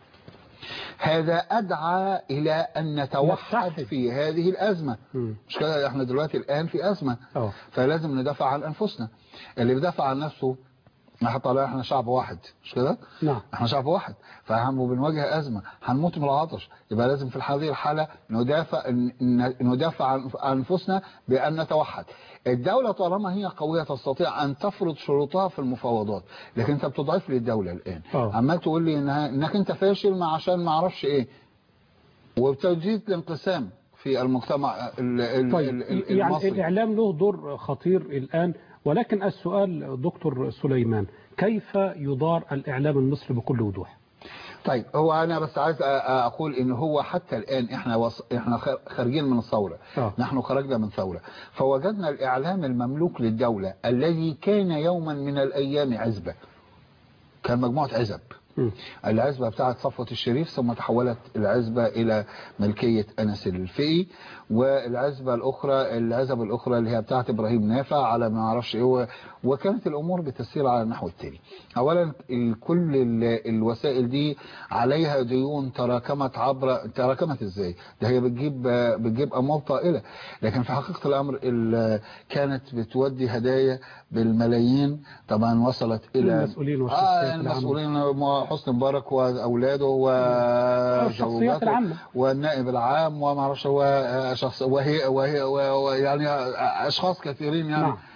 Speaker 4: هذا أدعى إلى أن نتوحد
Speaker 3: نتحد.
Speaker 4: في هذه الأزمة
Speaker 3: مم.
Speaker 4: مش كده احنا دلوقتي الآن في أزمة
Speaker 3: اه
Speaker 4: فلازم ندافع عن أنفسنا اللي بيدافع عن نفسه حتى لو احنا شعب واحد مش كده
Speaker 3: نعم
Speaker 4: احنا شعب واحد فهم بنواجه أزمة هنموت من العطش يبقى لازم في هذه الحالة ندافع ن- ندافع عن عن أنفسنا بأن نتوحد الدولة طالما هي قوية تستطيع أن تفرض شروطها في المفاوضات لكن أنت بتضعف لي الدولة الآن
Speaker 3: آه.
Speaker 4: عمال تقول لي إنها إنك أنت فاشل ما عشان ما أعرفش إيه وبتجديد الانقسام في المجتمع ال- ال-
Speaker 3: طيب
Speaker 4: ال- ال-
Speaker 3: يعني
Speaker 4: المصري
Speaker 3: الإعلام له دور خطير الآن ولكن السؤال دكتور سليمان كيف يدار الإعلام المصري بكل وضوح
Speaker 4: طيب هو انا بس عايز أ- أ- اقول ان هو حتى الان احنا وص... احنا خ- خارجين من الثوره
Speaker 3: آه.
Speaker 4: نحن خرجنا من ثوره فوجدنا الاعلام المملوك للدوله الذي كان يوما من الايام عزبه كان مجموعه عزب
Speaker 3: مم.
Speaker 4: العزبة بتاعت صفوة الشريف ثم تحولت العزبة إلى ملكية أنس الفقي والعزبة الأخرى العزب الأخرى اللي هي بتاعت إبراهيم نافع على ما أعرفش إيه و- وكانت الأمور بتسير على النحو التالي أولا ال- كل ال- الوسائل دي عليها ديون تراكمت عبر تراكمت إزاي ده هي بتجيب بتجيب أموال طائلة لكن في حقيقة الأمر ال- كانت بتودي هدايا بالملايين طبعا وصلت إلى
Speaker 3: المسؤولين
Speaker 4: آه
Speaker 3: والشخصيات العامة
Speaker 4: المسؤولين حسني مبارك واولاده
Speaker 3: الشخصيات
Speaker 4: وزوجاته
Speaker 3: العامة
Speaker 4: والنائب العام وما اعرفش هو شخص وهي وهي وهي- يعني اشخاص كثيرين يعني
Speaker 3: نعم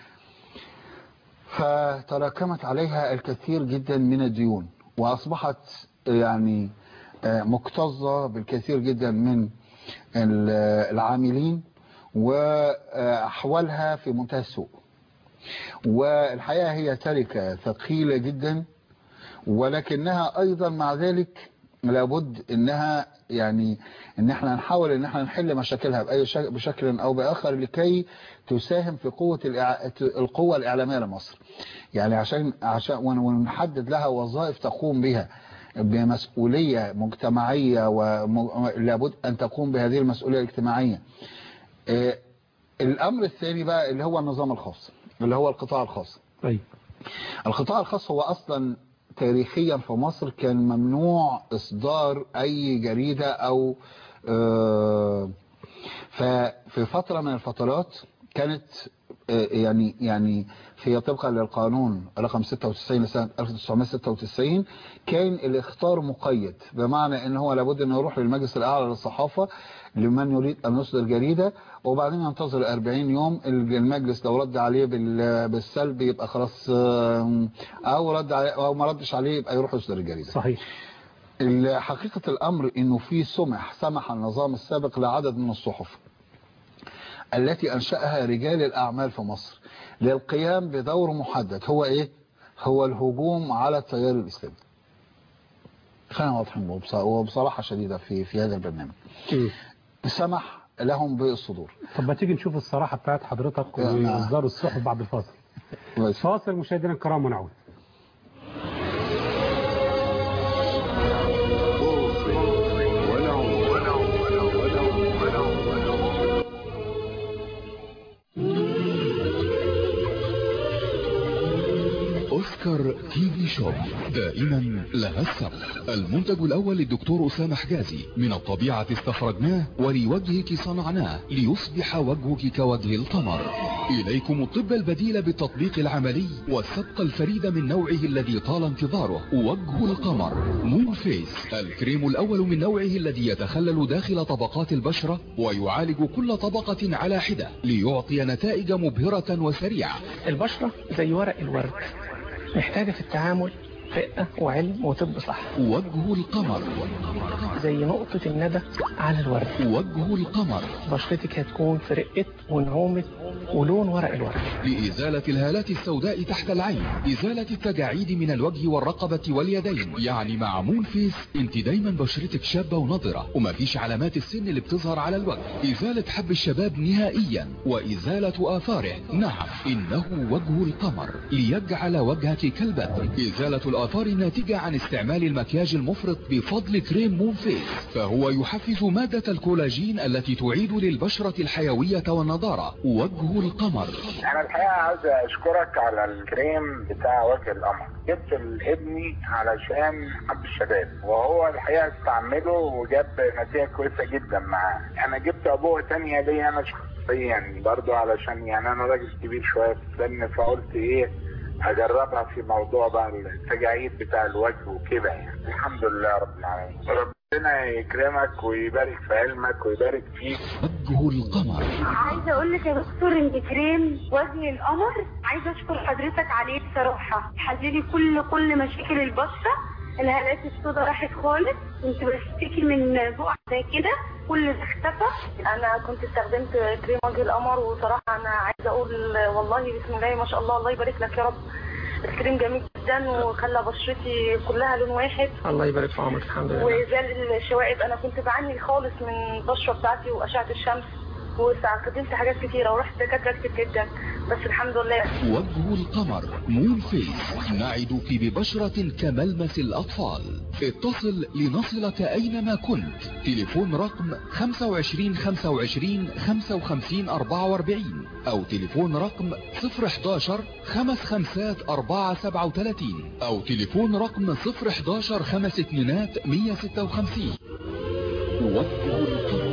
Speaker 4: فتراكمت عليها الكثير جدا من الديون واصبحت يعني آه، مكتظه بالكثير جدا من ال- العاملين واحوالها في منتهى السوء والحقيقه هي تركه ثقيله جدا ولكنها ايضا مع ذلك لابد انها يعني ان احنا نحاول ان احنا نحل مشاكلها باي شك بشكل او باخر لكي تساهم في قوه الإع... القوه الاعلاميه لمصر يعني عشان عشان ون- ونحدد لها وظائف تقوم بها بمسؤوليه مجتمعيه ولابد ان تقوم بهذه المسؤوليه الاجتماعيه آه، الامر الثاني بقى اللي هو النظام الخاص اللي هو القطاع الخاص
Speaker 3: طيب
Speaker 4: القطاع الخاص هو اصلا تاريخيا في مصر كان ممنوع اصدار اي جريدة او آه، ففي فترة من الفترات كانت آه، يعني يعني هي طبقا للقانون رقم 96 لسنة 1996 كان الاختار مقيد بمعنى ان هو لابد انه يروح للمجلس الاعلى للصحافة لمن يريد ان يصدر جريدة وبعدين ينتظر 40 يوم المجلس لو رد عليه بال- بالسلب يبقى خلاص آه، او رد عليه او ما ردش عليه يبقى يروح يصدر الجريدة
Speaker 3: صحيح
Speaker 4: ال- حقيقة الأمر إنه في سمح سمح النظام السابق لعدد من الصحف التي أنشأها رجال الأعمال في مصر للقيام بدور محدد هو إيه؟ هو الهجوم على التيار الإسلامي خلينا واضحين وبص- وبصراحة شديدة في في هذا البرنامج
Speaker 3: مم.
Speaker 4: سمح لهم بالصدور
Speaker 3: طب ما تيجي نشوف الصراحة بتاعت حضرتك
Speaker 4: يا نعم.
Speaker 3: وإصدار الصحف بعد الفاصل فاصل مشاهدينا الكرام ونعود
Speaker 1: أوسكار تي في شوب دائما لها السبق المنتج الأول للدكتور أسامة حجازي من الطبيعة استخرجناه ولوجهك صنعناه ليصبح وجهك كوجه القمر إليكم الطب البديل بالتطبيق العملي والسبق الفريد من نوعه الذي طال انتظاره وجه القمر مون فيس الكريم الأول من نوعه الذي يتخلل داخل طبقات البشرة ويعالج كل طبقة على حدة ليعطي نتائج مبهرة وسريعة
Speaker 7: البشرة زي ورق الورد محتاجة في التعامل رقة وعلم وطب صح
Speaker 1: وجه القمر
Speaker 7: زي نقطة الندى على الورد
Speaker 1: وجه القمر
Speaker 7: بشرتك هتكون في رقة ونعومة ولون ورق الورد
Speaker 1: لإزالة الهالات السوداء تحت العين إزالة التجاعيد من الوجه والرقبة واليدين يعني مع مون فيس انت دايما بشرتك شابة ونضرة ومفيش علامات السن اللي بتظهر على الوجه إزالة حب الشباب نهائيا وإزالة آثاره نعم إنه وجه القمر ليجعل وجهك كالبدر إزالة الآثار الناتجة عن استعمال المكياج المفرط بفضل كريم مون فيس فهو يحفز مادة الكولاجين التي تعيد للبشرة الحيوية والنضارة وجه القمر
Speaker 8: انا الحقيقه عاوز اشكرك على الكريم بتاع وجه القمر جبت لابني علشان حب الشباب وهو الحقيقه استعمله وجاب نتيجه كويسه جدا معاه انا جبت ابوه تانية ليا انا شخصيا برضو علشان يعني انا راجل كبير شويه في السن فقلت ايه اجربها في موضوع بقى التجاعيد بتاع الوجه وكده يعني الحمد لله رب العالمين ربنا يكرمك ويبارك في علمك ويبارك فيك
Speaker 1: وجه القمر
Speaker 9: عايزه اقول لك يا دكتور ان كريم وجه القمر عايزه اشكر حضرتك عليه بصراحه حللي كل كل مشاكل البشره الهالات السوداء راحت خالص كنت بشتكي من بقع زي كده كل ده اختفى
Speaker 10: انا كنت استخدمت كريم وجه القمر وصراحه انا عايزه اقول والله بسم الله ما شاء الله الله يبارك لك يا رب الكريم جميل جدا وخلى بشرتي كلها لون واحد
Speaker 7: الله يبارك في عمرك الحمد لله
Speaker 10: وزال الشوائب انا كنت بعاني خالص من البشره بتاعتي واشعه الشمس واستخدمت حاجات كتيره ورحت دكاتره كتير جدا بس الحمد لله
Speaker 1: وجه القمر مون فيس نعدك ببشرة كملمس الأطفال اتصل لنصلك أينما كنت تليفون رقم 25 25 55 44 أو تليفون رقم 011 خمس خمسات 4 37 أو تليفون رقم 011 خمس اتنينات 156 وجه القمر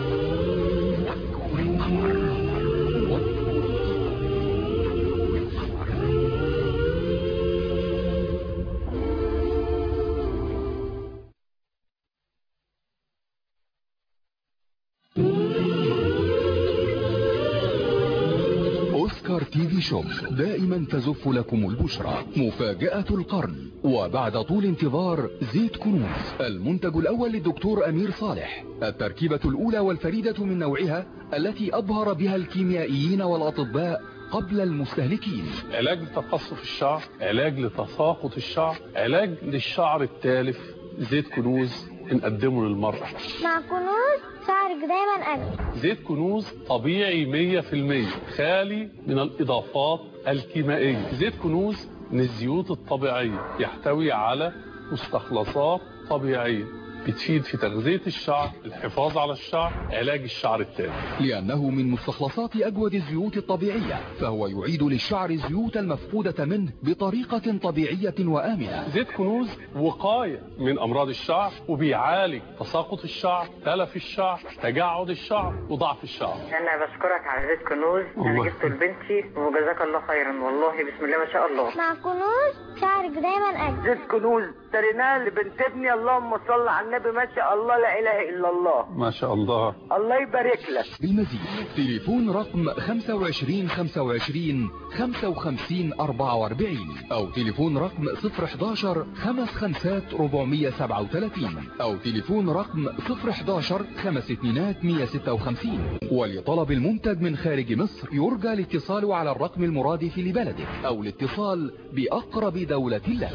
Speaker 1: أوسكار تي في شوب دائما تزف لكم البشرى مفاجأة القرن وبعد طول انتظار زيت كنوز المنتج الأول للدكتور أمير صالح التركيبة الأولى والفريدة من نوعها التي أبهر بها الكيميائيين والأطباء قبل المستهلكين
Speaker 11: علاج لتقصف الشعر علاج لتساقط الشعر علاج للشعر التالف زيت كنوز بنقدمه للمرأة
Speaker 12: مع كنوز شعرك دايما أجمل
Speaker 11: زيت كنوز طبيعي 100% خالي من الإضافات الكيميائية زيت كنوز من الزيوت الطبيعية يحتوي على مستخلصات طبيعية بتفيد في تغذية الشعر الحفاظ على الشعر علاج الشعر التالف
Speaker 1: لأنه من مستخلصات أجود الزيوت الطبيعية فهو يعيد للشعر الزيوت المفقودة منه بطريقة طبيعية وآمنة
Speaker 11: زيت كنوز وقاية من أمراض الشعر وبيعالج تساقط الشعر تلف الشعر تجعد الشعر وضعف الشعر
Speaker 13: انا بشكرك على زيت كنوز انا
Speaker 11: الله.
Speaker 13: جبته لبنتي وجزاك الله خيرا والله بسم الله ما شاء الله
Speaker 12: مع كنوز شعرك دايما أجمل
Speaker 14: زيت كنوز اشتريناه لبنت ابني اللهم صل على النبي ما شاء الله لا اله الا الله
Speaker 11: ما شاء الله
Speaker 14: الله يبارك لك
Speaker 1: بالمزيد تليفون رقم 25 25 55 44 أو تليفون رقم 011 خمس خمسات 437 أو تليفون رقم 011 خمس اتنينات 156 ولطلب المنتج من خارج مصر يرجى الاتصال على الرقم المرادف لبلدك أو الاتصال بأقرب دولة لك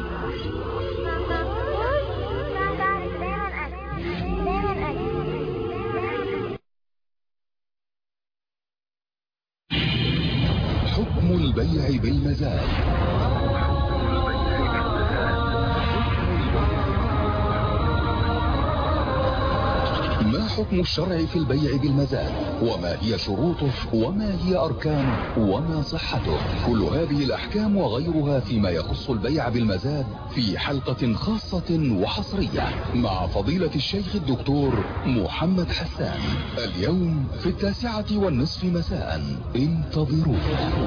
Speaker 12: شعرك دايما أجمل دايما أجمل
Speaker 1: حكم البيع بالمزاد ما حكم الشرع في البيع بالمزاد وما هي شروطه وما هي أركانه وما صحته كل هذه الأحكام وغيرها فيما يخص البيع بالمزاد في حلقة خاصة وحصرية مع فضيلة الشيخ الدكتور محمد حسان اليوم في التاسعة والنصف مساء انتظرونا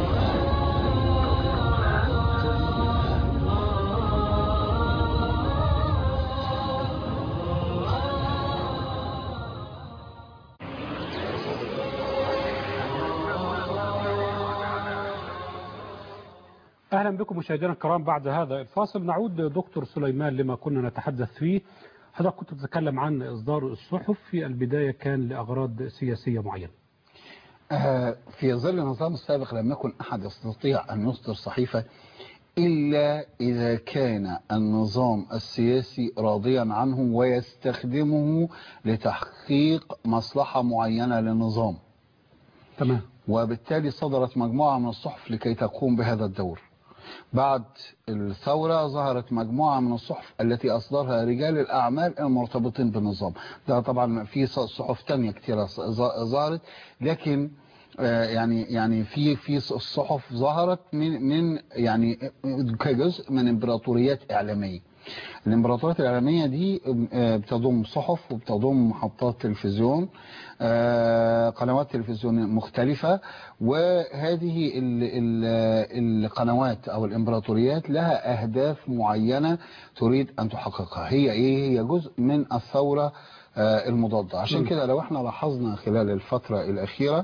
Speaker 3: أهلا بكم مشاهدينا الكرام بعد هذا الفاصل نعود دكتور سليمان لما كنا نتحدث فيه حضرتك كنت تتكلم عن إصدار الصحف في البداية كان لأغراض سياسية معينة
Speaker 4: آه، في ظل النظام السابق لم يكن أحد يستطيع أن يصدر صحيفة إلا إذا كان النظام السياسي راضيا عنه ويستخدمه لتحقيق مصلحة معينة للنظام
Speaker 3: تمام
Speaker 4: وبالتالي صدرت مجموعة من الصحف لكي تقوم بهذا الدور بعد الثورة ظهرت مجموعة من الصحف التي أصدرها رجال الأعمال المرتبطين بالنظام ده طبعا في صحف تانية كتيرة ظهرت لكن آه، يعني يعني في في صحف ظهرت من من يعني كجزء من امبراطوريات اعلاميه الامبراطوريات الاعلاميه دي آه، بتضم صحف وبتضم محطات تلفزيون آه، قنوات تلفزيون مختلفه وهذه ال ال القنوات او الامبراطوريات لها اهداف معينه تريد ان تحققها هي ايه هي جزء من الثوره آه، المضاده عشان كده لو احنا لاحظنا خلال الفتره الاخيره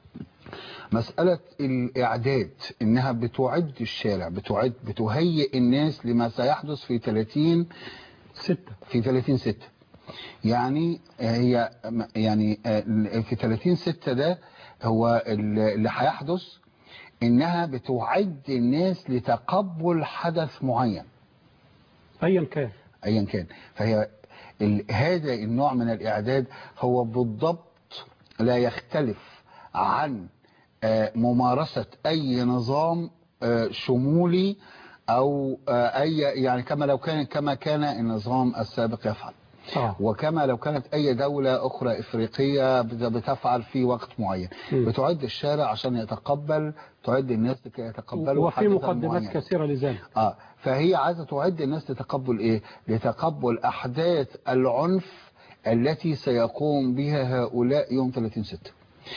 Speaker 4: مسألة الإعداد إنها بتعد الشارع بتعد بتهيئ الناس لما سيحدث في 30
Speaker 3: ستة
Speaker 4: في 30 ستة يعني هي يعني في 30 ستة ده هو اللي هيحدث إنها بتعد الناس لتقبل حدث معين
Speaker 3: أيا كان
Speaker 4: أيا كان فهي ال- هذا النوع من الإعداد هو بالضبط لا يختلف عن آه، ممارسة أي نظام آه، شمولي أو آه، أي يعني كما لو كان كما كان النظام السابق يفعل
Speaker 3: آه.
Speaker 4: وكما لو كانت أي دولة أخرى إفريقية بت- بتفعل في وقت معين
Speaker 3: م.
Speaker 4: بتعد الشارع عشان يتقبل تعد الناس لكي يتقبلوا
Speaker 3: وفي
Speaker 4: حدثاً
Speaker 3: مقدمات
Speaker 4: معين.
Speaker 3: كثيرة لذلك
Speaker 4: اه فهي عايزه تعد الناس لتقبل ايه لتقبل احداث العنف التي سيقوم بها هؤلاء يوم 30 6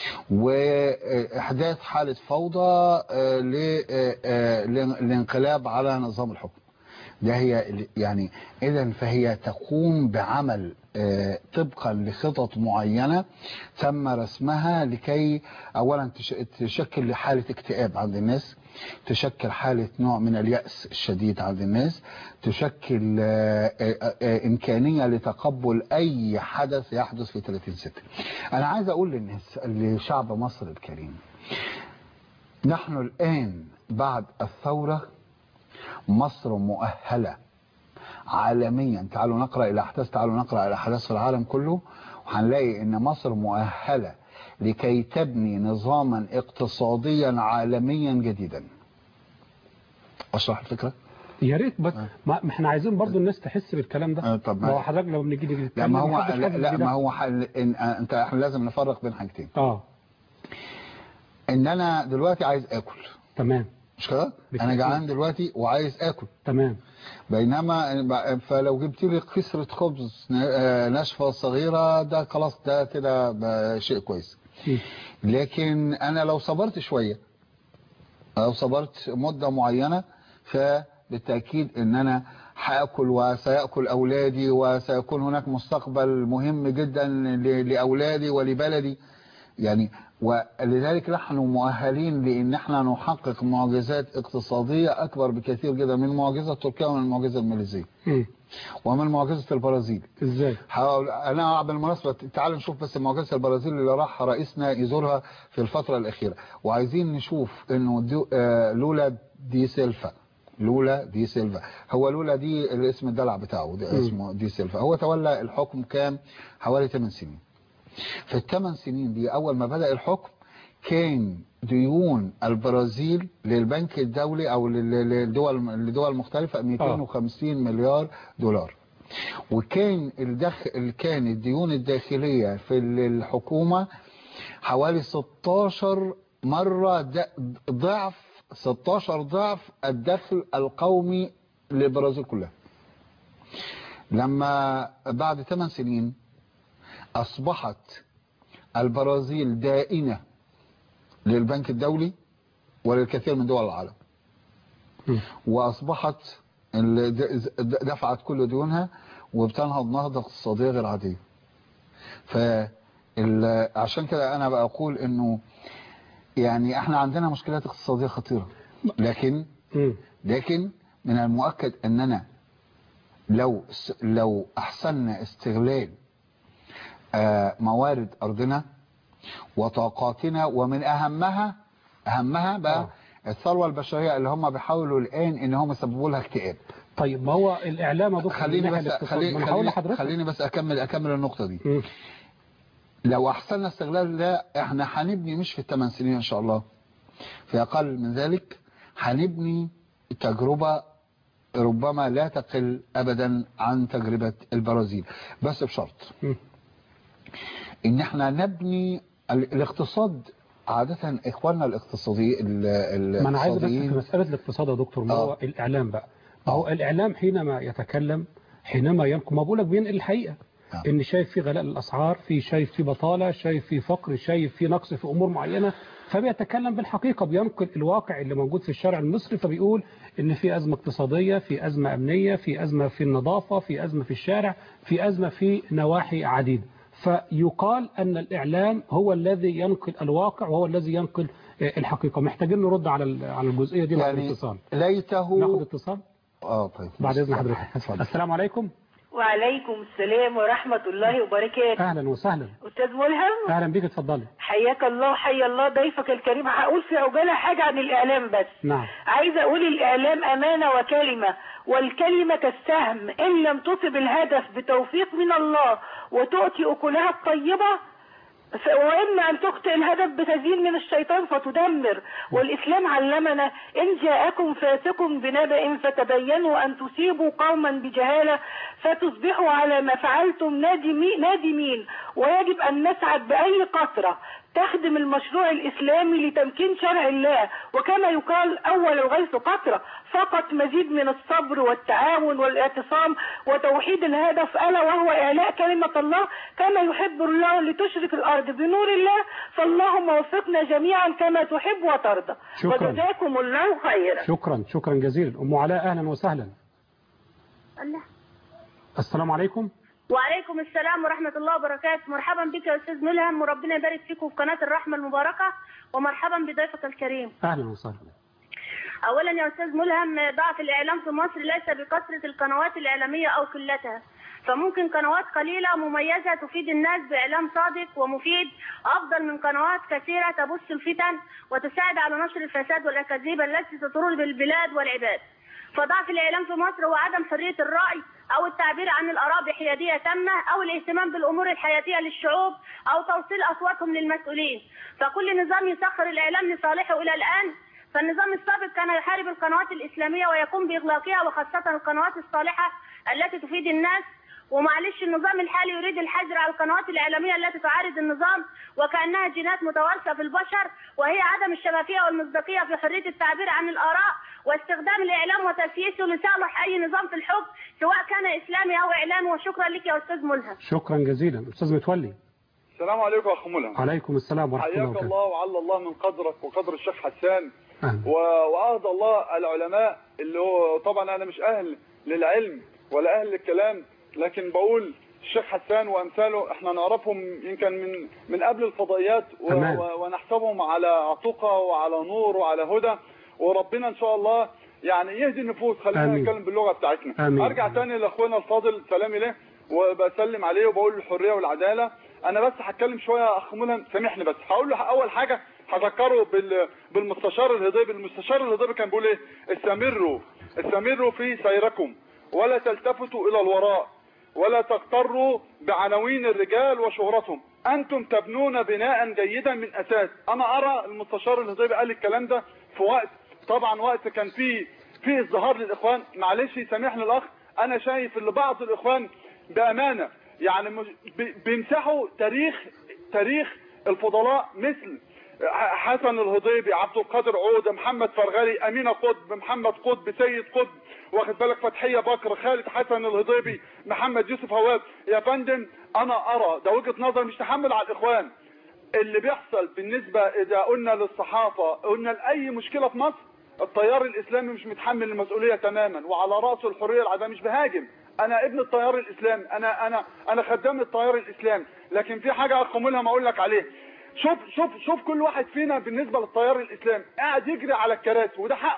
Speaker 4: واحداث حاله فوضى آه، ل- آه، آه، للانقلاب على نظام الحكم ده هي ال- يعني اذا فهي تقوم بعمل آه، طبقا لخطط معينه تم رسمها لكي اولا تش- تشكل حاله اكتئاب عند الناس تشكل حالة نوع من اليأس الشديد عند الناس تشكل آه، آه، آه، إمكانية لتقبل أي حدث يحدث في 30 ستة أنا عايز أقول للناس لشعب مصر الكريم نحن الآن بعد الثورة مصر مؤهلة عالميا تعالوا نقرأ الأحداث تعالوا نقرأ الأحداث في العالم كله وهنلاقي أن مصر مؤهلة لكي تبني نظاما اقتصاديا عالميا جديدا أشرح الفكرة؟
Speaker 3: يا ريت بس ما ما احنا عايزين برضو الناس تحس بالكلام ده
Speaker 4: آه، طب
Speaker 3: ما هو
Speaker 4: ما-
Speaker 3: حضرتك لو بنيجي
Speaker 4: لا
Speaker 3: نتكلم
Speaker 4: ما هو
Speaker 3: محدش
Speaker 4: لا,
Speaker 3: حاسس
Speaker 4: لا
Speaker 3: بده.
Speaker 4: ما هو حل إن انت احنا لازم نفرق بين حاجتين
Speaker 3: اه
Speaker 4: ان انا دلوقتي عايز اكل
Speaker 3: تمام
Speaker 4: مش كده انا
Speaker 3: بالتأكيد.
Speaker 4: جعان دلوقتي وعايز اكل
Speaker 3: تمام
Speaker 4: بينما فلو جبت لي كسرة خبز آه، ناشفة صغيرة ده خلاص ده كده ب- شيء كويس
Speaker 3: م.
Speaker 4: لكن انا لو صبرت شوية لو صبرت مدة معينة فبالتأكيد ان انا هاكل وسيأكل اولادي وسيكون هناك مستقبل مهم جدا ل- لاولادي ولبلدي يعني ولذلك نحن مؤهلين لان احنا نحقق معجزات اقتصادية اكبر بكثير جدا من معجزة تركيا ومن المعجزة الماليزية
Speaker 3: م.
Speaker 4: ومن معجزة البرازيل
Speaker 3: ازاي
Speaker 4: حاول انا بالمناسبة تعال نشوف بس معجزة البرازيل اللي راح رئيسنا يزورها في الفترة الاخيرة وعايزين نشوف انه دو آه لولا دي سيلفا لولا دي سيلفا هو لولا دي الاسم الدلع بتاعه ده
Speaker 3: م.
Speaker 4: اسمه دي سيلفا هو تولى الحكم كام حوالي 8 سنين في الثمان سنين دي اول ما بدأ الحكم كان ديون البرازيل للبنك الدولي او لل- للدول لدول مختلفة 250 مليار دولار وكان الدخل كان الديون الداخلية في الحكومة حوالي 16 مرة د- ضعف 16 ضعف الدخل القومي للبرازيل كلها لما بعد 8 سنين أصبحت البرازيل دائنة للبنك الدولي وللكثير من دول العالم
Speaker 3: م.
Speaker 4: وأصبحت ال- د- د- دفعت كل ديونها وبتنهض نهضة اقتصادية غير عادية فعشان كده أنا بقول إنه يعني احنا عندنا مشكلات اقتصادية خطيرة لكن
Speaker 3: مم.
Speaker 4: لكن من المؤكد أننا لو لو أحسننا استغلال آه، موارد أرضنا وطاقاتنا ومن أهمها أهمها بقى الثروة البشرية اللي هم بيحاولوا الآن إن هم يسببوا لها اكتئاب
Speaker 3: طيب ما هو الإعلام يا دكتور
Speaker 4: خليني
Speaker 3: من ناحية
Speaker 4: بس
Speaker 3: الاقتصاد.
Speaker 4: خليني
Speaker 3: ما أنا هقول
Speaker 4: خليني,
Speaker 3: لحضرتك
Speaker 4: خليني بس أكمل أكمل النقطة دي
Speaker 3: مم.
Speaker 4: لو أحسننا استغلال ده إحنا هنبني مش في الثمان سنين إن شاء الله في أقل من ذلك هنبني تجربة ربما لا تقل أبدا عن تجربة البرازيل بس بشرط
Speaker 3: مم.
Speaker 4: إن إحنا نبني ال- الاقتصاد عادة إخواننا الاقتصادي ال-
Speaker 3: ما أنا عايز بس في
Speaker 4: الاقتصاديين
Speaker 3: مسألة الاقتصاد يا دكتور ما هو
Speaker 4: آه.
Speaker 3: الإعلام بقى ما هو الإعلام حينما يتكلم حينما ينقل ما بقولك بينقل الحقيقة إن شايف في غلاء الأسعار في شايف في بطالة شايف في فقر شايف في نقص في أمور معينة فبيتكلم بالحقيقة بينقل الواقع اللي موجود في الشارع المصري فبيقول إن في أزمة اقتصادية في أزمة أمنية في أزمة في النظافة في أزمة في الشارع في أزمة في نواحي عديدة فيقال أن الإعلام هو الذي ينقل الواقع وهو الذي ينقل آه، الحقيقة محتاجين نرد على ال- على الجزئية دي بعد
Speaker 4: يعني
Speaker 3: الاتصال
Speaker 4: ليته
Speaker 3: ناخد اتصال
Speaker 4: اه طيب
Speaker 3: بعد إذن حضرتك السلام عليكم
Speaker 15: وعليكم السلام ورحمة الله وبركاته
Speaker 3: أهلا وسهلا
Speaker 15: أستاذ ملهم
Speaker 3: أهلا بيك اتفضلي
Speaker 15: حياك الله حيا الله ضيفك الكريم هقول في عجالة حاجة عن الإعلام بس
Speaker 3: نعم
Speaker 15: عايزة أقول الإعلام أمانة وكلمة والكلمة كالسهم إن لم تصب الهدف بتوفيق من الله وتؤتي أكلها الطيبة ف- وإما أن تخطئ الهدف بتزيين من الشيطان فتدمر والإسلام علمنا إن جاءكم فاسق بنبأ فتبينوا أن تصيبوا قوما بجهالة فتصبحوا على ما فعلتم نادمي- نادمين ويجب أن نسعد بأي قطرة تخدم المشروع الإسلامي لتمكين شرع الله وكما يقال أول الغيث قطرة فقط مزيد من الصبر والتعاون والاعتصام وتوحيد الهدف ألا وهو إعلاء كلمة الله كما يحب الله لتشرك الأرض بنور الله فاللهم وفقنا جميعا كما تحب وترضى
Speaker 3: شكرا.
Speaker 15: وجزاكم الله خيرا
Speaker 3: شكرا شكرا جزيلا أم علاء أهلا وسهلا
Speaker 9: الله
Speaker 3: السلام عليكم
Speaker 9: وعليكم السلام ورحمة الله وبركاته مرحبا بك يا أستاذ ملهم وربنا يبارك فيكم في قناة الرحمة المباركة ومرحبا بضيفك الكريم
Speaker 3: أهلا وسهلا
Speaker 9: أولا يا أستاذ ملهم ضعف الإعلام في مصر ليس بكثرة القنوات الإعلامية أو قلتها فممكن قنوات قليلة مميزة تفيد الناس بإعلام صادق ومفيد أفضل من قنوات كثيرة تبث الفتن وتساعد على نشر الفساد والأكاذيب التي تضر بالبلاد والعباد فضعف الإعلام في مصر هو عدم حرية الرأي أو التعبير عن الآراء بحيادية تامة أو الاهتمام بالأمور الحياتية للشعوب أو توصيل أصواتهم للمسؤولين فكل نظام يسخر الإعلام لصالحه إلى الآن فالنظام السابق كان يحارب القنوات الإسلامية ويقوم بإغلاقها وخاصة القنوات الصالحة التي تفيد الناس ومعلش النظام الحالي يريد الحجر على القنوات الإعلامية التي تعارض النظام وكأنها جينات متوارثة في البشر وهي عدم الشفافية والمصداقية في حرية التعبير عن الآراء واستخدام الإعلام وتسييسه لصالح أي نظام في الحكم سواء كان إسلامي أو إعلامي وشكرا لك يا أستاذ ملهم
Speaker 3: شكرا جزيلا أستاذ متولي
Speaker 16: السلام عليكم يا اخ ملهم
Speaker 3: عليكم السلام ورحمة الله
Speaker 16: حياك
Speaker 3: وبركاته
Speaker 16: الله وعلى الله من قدرك وقدر الشيخ حسان
Speaker 3: أهلا.
Speaker 16: و- وأهدى الله العلماء اللي هو طبعا أنا مش أهل للعلم ولا أهل للكلام لكن بقول الشيخ حسان وأمثاله احنا نعرفهم يمكن من من قبل الفضائيات و-
Speaker 3: تمام.
Speaker 16: و- ونحسبهم على تقى وعلى نور وعلى هدى وربنا إن شاء الله يعني يهدي النفوس خلينا
Speaker 3: آمين.
Speaker 16: نتكلم باللغة بتاعتنا
Speaker 3: آمين.
Speaker 16: أرجع تاني لأخونا الفاضل سلامي له وبسلم عليه وبقول له الحرية والعدالة أنا بس هتكلم شوية يا أخ ملهم سامحني بس هقول له أول حاجة هذكره بال... بالمستشار الهضيبي المستشار الهضيبي كان بيقول ايه استمروا استمروا في سيركم ولا تلتفتوا الى الوراء ولا تغتروا بعناوين الرجال وشهرتهم انتم تبنون بناء جيدا من اساس انا ارى المستشار الهضيبي قال الكلام ده في وقت طبعا وقت كان فيه في ازدهار للاخوان معلش يسامحني الاخ انا شايف ان بعض الاخوان بامانه يعني مش- بي- بيمسحوا تاريخ تاريخ الفضلاء مثل حسن الهضيبي عبد القادر عودة محمد فرغلي أمينة قطب محمد قطب سيد قطب واخد بالك فتحية بكر خالد حسن الهضيبي محمد يوسف هواب يا فندم أنا أرى ده وجهة نظر مش تحمل على الإخوان اللي بيحصل بالنسبة إذا قلنا للصحافة قلنا لأي مشكلة في مصر التيار الإسلامي مش متحمل المسؤولية تماما وعلى رأسه الحرية العدالة مش بهاجم أنا ابن التيار الإسلامي أنا أنا أنا خدام التيار الإسلامي لكن في حاجة أخ ملهم أقول لك عليها شوف شوف شوف كل واحد فينا بالنسبة للتيار الإسلامي قاعد يجري على الكراسي وده حقه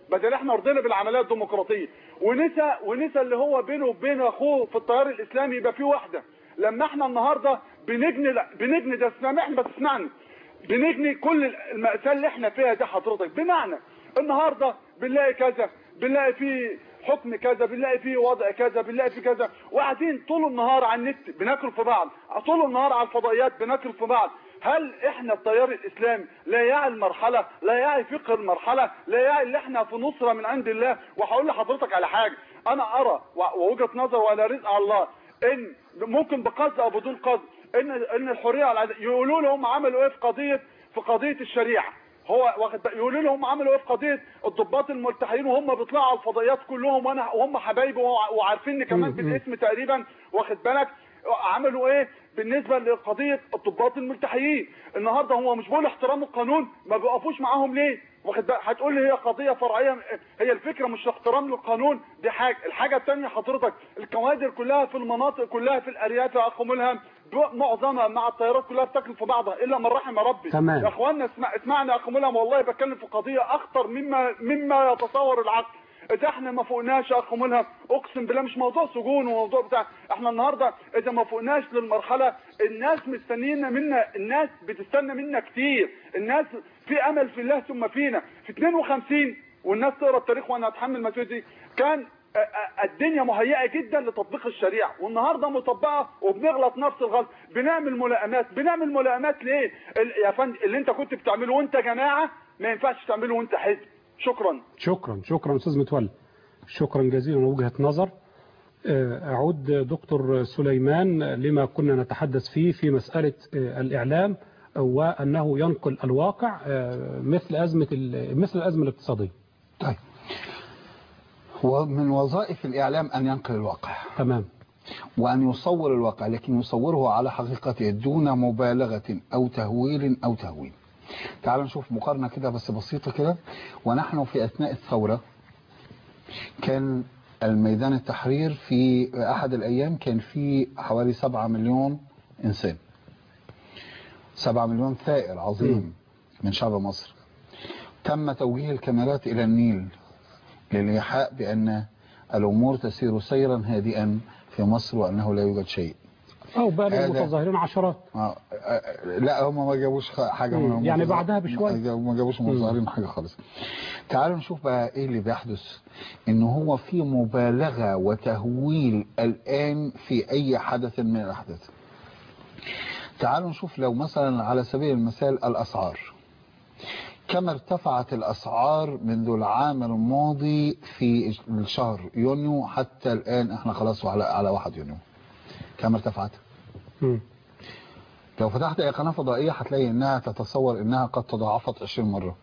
Speaker 16: بدل احنا رضينا بالعمليه الديمقراطيه ونسى ونسى اللي هو بينه وبين اخوه في التيار الاسلامي يبقى في وحده لما احنا النهارده بنجني بنجني ده سامحني بس اسمعني بنجني كل المأساة اللي احنا فيها دي حضرتك بمعنى النهارده بنلاقي كذا بنلاقي في حكم كذا بنلاقي فيه وضع كذا بنلاقي فيه كذا وقاعدين طول النهار على النت بناكل في بعض طول النهار على الفضائيات بناكل في بعض هل احنا التيار الاسلامي لا يعي المرحله لا يعي فقه المرحله لا يعي اللي احنا في نصره من عند الله وهقول لحضرتك على حاجه انا ارى ووجهه نظر ولا رزق على الله ان ممكن بقصد او بدون قصد ان ان الحريه والعداله يقولوا لهم عملوا ايه في قضيه في قضيه الشريعه هو واخد بقى يقولوا لهم هم عملوا ايه في قضيه الضباط الملتحيين وهم بيطلعوا على الفضائيات كلهم وانا وهم حبايبي وعارفيني كمان بالاسم تقريبا واخد بالك عملوا ايه بالنسبه لقضيه الضباط الملتحيين النهارده هو مش بيقول احترام القانون ما بيقفوش معاهم ليه واخد بالك هتقول لي هي قضيه فرعيه هي الفكره مش احترام للقانون دي حاجه الحاجه الثانيه حضرتك الكوادر كلها في المناطق كلها في الارياف يا اخ ملهم معظمها مع الطيارات كلها بتاكل في بعضها الا من رحم ربي
Speaker 3: تمام.
Speaker 16: يا اخوانا اسمع اسمعني يا اخ ملهم والله بتكلم في قضيه اخطر مما مما يتصور العقل اذا احنا ما فوقناش يا اخ ملهم اقسم بالله مش موضوع سجون وموضوع بتاع احنا النهارده اذا ما فوقناش للمرحله الناس مستنيين منا الناس بتستنى منا كتير الناس في امل في الله ثم فينا في 52 والناس تقرا التاريخ وانا اتحمل المسؤوليه دي كان الدنيا مهيئه جدا لتطبيق الشريعه والنهارده مطبقه وبنغلط نفس الغلط بنعمل ملائمات بنعمل ملائمات ليه يا فندم اللي انت كنت بتعمله وانت جماعه ما ينفعش تعمله وانت حزب شكرا
Speaker 3: شكرا شكرا استاذ متولي شكرا جزيلا وجهة نظر أعود دكتور سليمان لما كنا نتحدث فيه في مسألة الإعلام وأنه ينقل الواقع مثل أزمة مثل الأزمة الاقتصادية
Speaker 4: طيب ومن وظائف الإعلام أن ينقل الواقع
Speaker 3: تمام
Speaker 4: وأن يصور الواقع لكن يصوره على حقيقته دون مبالغة أو تهويل أو تهويل تعال نشوف مقارنة كده بس بسيطة كده ونحن في أثناء الثورة كان الميدان التحرير في أحد الأيام كان فيه حوالي سبعة مليون إنسان سبعة مليون ثائر عظيم من شعب مصر تم توجيه الكاميرات إلى النيل للإيحاء بأن الأمور تسير سيرا هادئا في مصر وأنه لا يوجد شيء
Speaker 3: أو بقى المتظاهرين عشرات
Speaker 4: آه لا هم ما جابوش حاجة
Speaker 3: من يعني بعدها بشوية
Speaker 4: ما جابوش متظاهرين حاجة خالص تعالوا نشوف بقى ايه اللي بيحدث ان هو في مبالغة وتهويل الآن في أي حدث من الأحداث تعالوا نشوف لو مثلا على سبيل المثال الأسعار كما ارتفعت الأسعار منذ العام الماضي في الشهر يونيو حتى الآن احنا خلاص على على 1 يونيو كما ارتفعت
Speaker 3: م.
Speaker 4: لو فتحت اي قناة فضائية هتلاقي انها تتصور انها قد تضاعفت 20 مرة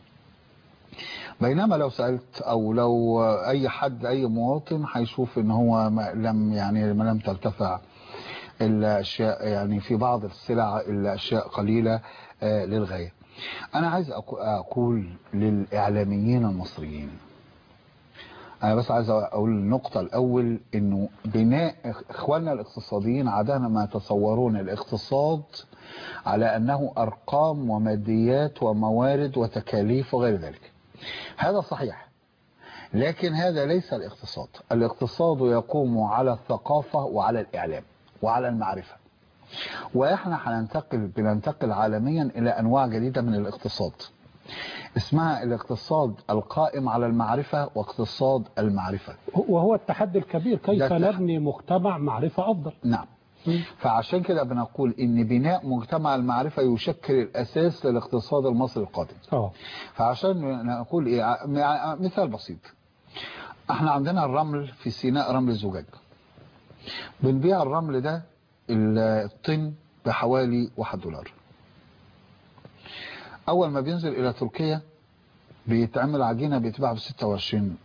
Speaker 4: بينما لو سألت او لو اي حد اي مواطن هيشوف ان هو ما لم يعني ما لم ترتفع الاشياء يعني في بعض السلع الاشياء قليلة آه للغاية انا عايز اقول للاعلاميين المصريين انا بس عايز اقول النقطة الاول انه بناء اخواننا الاقتصاديين عادة ما يتصورون الاقتصاد على انه ارقام وماديات وموارد وتكاليف وغير ذلك هذا صحيح لكن هذا ليس الاقتصاد الاقتصاد يقوم على الثقافة وعلى الاعلام وعلى المعرفة واحنا هننتقل بننتقل عالميا الى انواع جديدة من الاقتصاد اسمها الاقتصاد القائم على المعرفة واقتصاد المعرفة
Speaker 3: وهو التحدي الكبير كيف نبني مجتمع معرفة أفضل
Speaker 4: نعم فعشان كده بنقول ان بناء مجتمع المعرفة يشكل الاساس للاقتصاد المصري القادم
Speaker 3: أوه.
Speaker 4: فعشان نقول ايه مثال بسيط احنا عندنا الرمل في سيناء رمل زجاج بنبيع الرمل ده الطن بحوالي واحد دولار اول ما بينزل الى تركيا بيتعمل عجينة بيتباع ب 26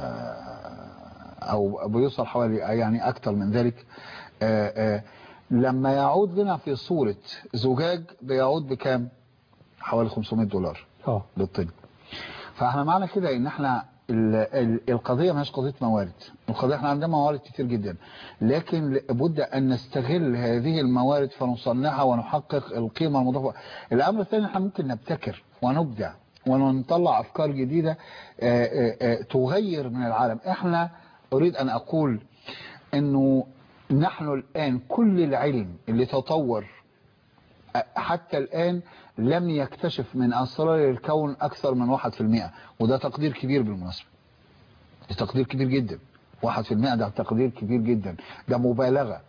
Speaker 4: او بيوصل حوالي يعني اكتر من ذلك لما يعود لنا في صورة زجاج بيعود بكام حوالي 500 دولار
Speaker 3: اه
Speaker 4: للطن فاحنا معنى كده ان احنا القضية مش قضية موارد القضية احنا عندنا موارد كتير جدا لكن لابد ان نستغل هذه الموارد فنصنعها ونحقق القيمة المضافة الامر الثاني احنا ممكن نبتكر ونبدع ونطلع أفكار جديدة آه، آه، آه، تغير من العالم احنا أريد أن أقول أنه نحن الآن كل العلم اللي تطور آه، حتى الآن لم يكتشف من أسرار الكون أكثر من واحد في المئة وده تقدير كبير بالمناسبة ده تقدير كبير جدا واحد في المئة ده تقدير كبير جدا ده مبالغة